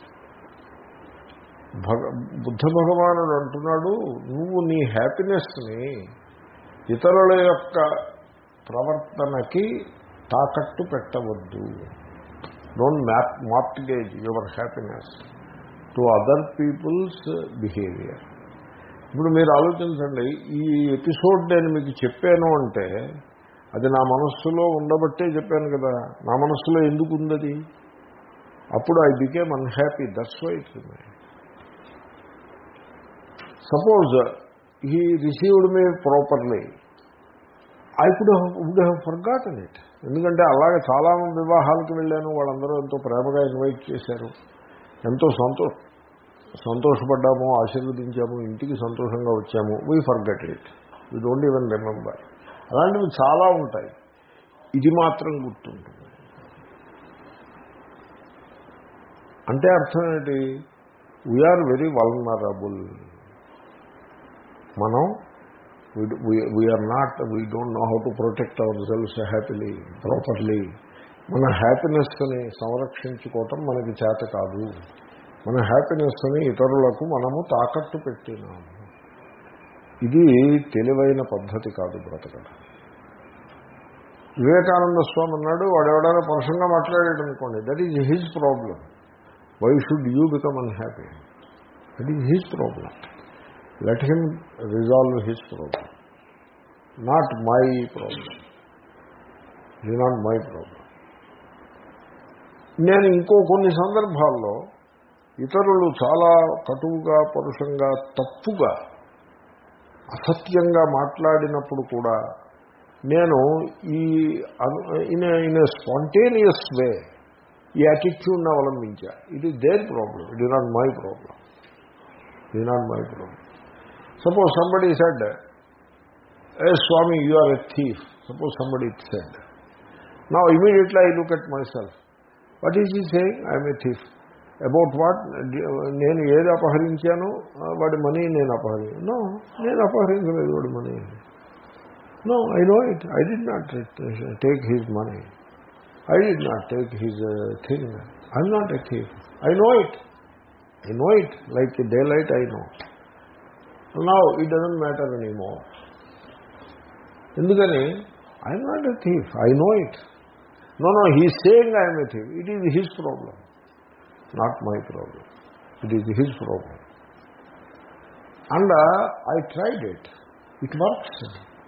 భగ బుద్ధ భగవానుడు అంటున్నాడు నువ్వు నీ హ్యాపీనెస్ని ఇతరుల యొక్క ప్రవర్తనకి తాకట్టు పెట్టవద్దు don't map mortgage your happiness to other people's behaviour ఇప్పుడు మీరు ఆలోచించండి ఈ ఎపిసోడ్ నేను మీకు చెప్పాను అంటే అది నా మనస్సులో ఉండబట్టే చెప్పాను కదా నా మనస్సులో ఎందుకు ఉందది అప్పుడు I became unhappy that's why it suppose he received me properly I could would have forgotten it ఎందుకంటే అలాగే చాలా వివాహాలకు వెళ్ళాను వాళ్ళందరూ ఎంతో ప్రేమగా ఇన్వైట్ చేశారు ఎంతో సంతో సంతోషపడ్డాము ఆశీర్వదించాము ఇంటికి సంతోషంగా వచ్చాము we forget it we don't even remember అలాంటివి చాలా ఉంటాయి ఇది మాత్రం గుర్తుంటుంది అంటే అర్థం ఏంటి వీఆర్ వెరీ వల్నరబుల్ మనం we are not we don't know how to protect ourselves happily properly మన హ్యాపీనెస్ని సంరక్షించుకోవటం మనకి చేత కాదు మన హ్యాపీనెస్ని ఇతరులకు మనము తాకట్టు పెట్టినాము ఇది తెలివైన పద్ధతి కాదు బ్రతకడం వివేకానంద స్వామి అన్నాడు వాడెవడైనా పరుషంగా మాట్లాడాడు అనుకోండి that is his problem why should you become unhappy that is his problem let him resolve his problem not my problem ఇది నాట్ మై ప్రాబ్లం నేను ఇంకో కొన్ని సందర్భాల్లో ఇతరులు చాలా కటువుగా పరుషంగా తప్పుగా అసత్యంగా మాట్లాడినప్పుడు కూడా నేను ఈ in in a spontaneous way ఈ యాటిట్యూడ్ని అవలంబించా it is their problem it is not my problem it is not my problem suppose somebody said a Swami you are a thief suppose somebody it said నా immediately I look at myself what is he saying I'm a thief about what నేను ఏది అపహరించానో వాడి money నేను అపహరి no నేను అపహరించలేదు వాడి money no I know it I did not take his money I did not take his thing I'm not a thief I know it I know it like daylight I know now it doesn't matter any more ఎందుకని I'm not a thief I know it no no he saying I'm a thief it is his problem not my problem it is his problem and I tried it it works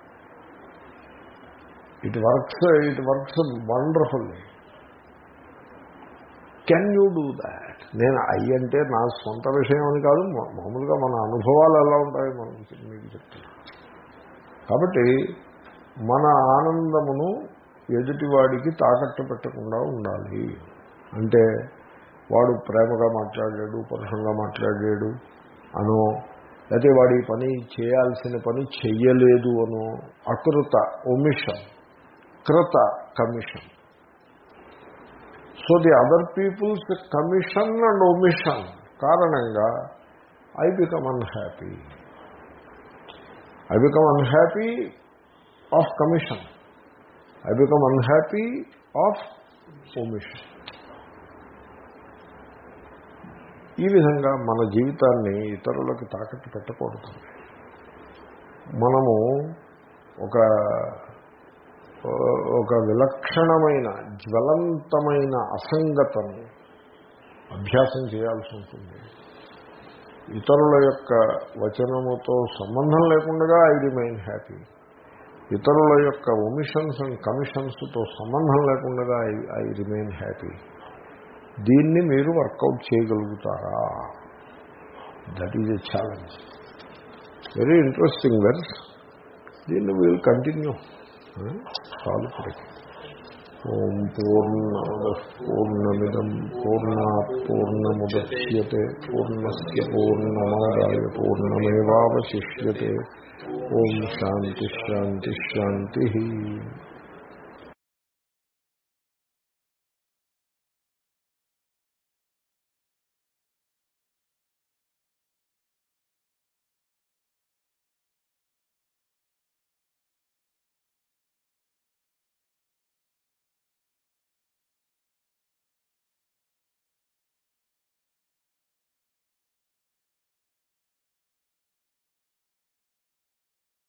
it works it works wonderfully can you do that నేను అయ్యి అంటే నా సొంత విషయం అని కాదు మామూలుగా మన అనుభవాలు ఎలా ఉంటాయో మనం మీకు చెప్తాను కాబట్టి మన ఆనందమును ఎదుటివాడికి తాకట్టు పెట్టకుండా ఉండాలి అంటే వాడు ప్రేమగా మాట్లాడాడు పరుషంగా మాట్లాడాడు అనో లేకపోతే వాడి పని చేయాల్సిన పని చెయ్యలేదు అనో అకృత ఒమిషన్ కృత commission so the other people's commission and omission కారణంగా I become unhappy I become unhappy of commission I become unhappy of omission ఈ విధంగా మన జీవితాన్ని ఇతరులకు తాకట్టు పెట్టకూడదు మనము ఒక ఒక విలక్షణమైన జ్వలంతమైన అసంగతను అభ్యాసం చేయాల్సి ఉంటుంది ఇతరుల యొక్క వచనముతో సంబంధం లేకుండా ఐ రిమైన్ హ్యాపీ ఇతరుల యొక్క ఒమిషన్స్ అండ్ కమిషన్స్తో సంబంధం లేకుండా ఐ ఐ రిమైన్ హ్యాపీ దీన్ని మీరు వర్కౌట్ చేయగలుగుతారా that is a challenge very interesting verse దీన్ని వీల్ కంటిన్యూ చాలు ఇప్పటికి ఓం పూర్ణమద పూర్ణమిదం పూర్ణా పూర్ణముద్యతే పూర్ణస్ పూర్ణమాదాయ పూర్ణమేవాశిష్యతే ఓం శాంతి శాంతి శాంతి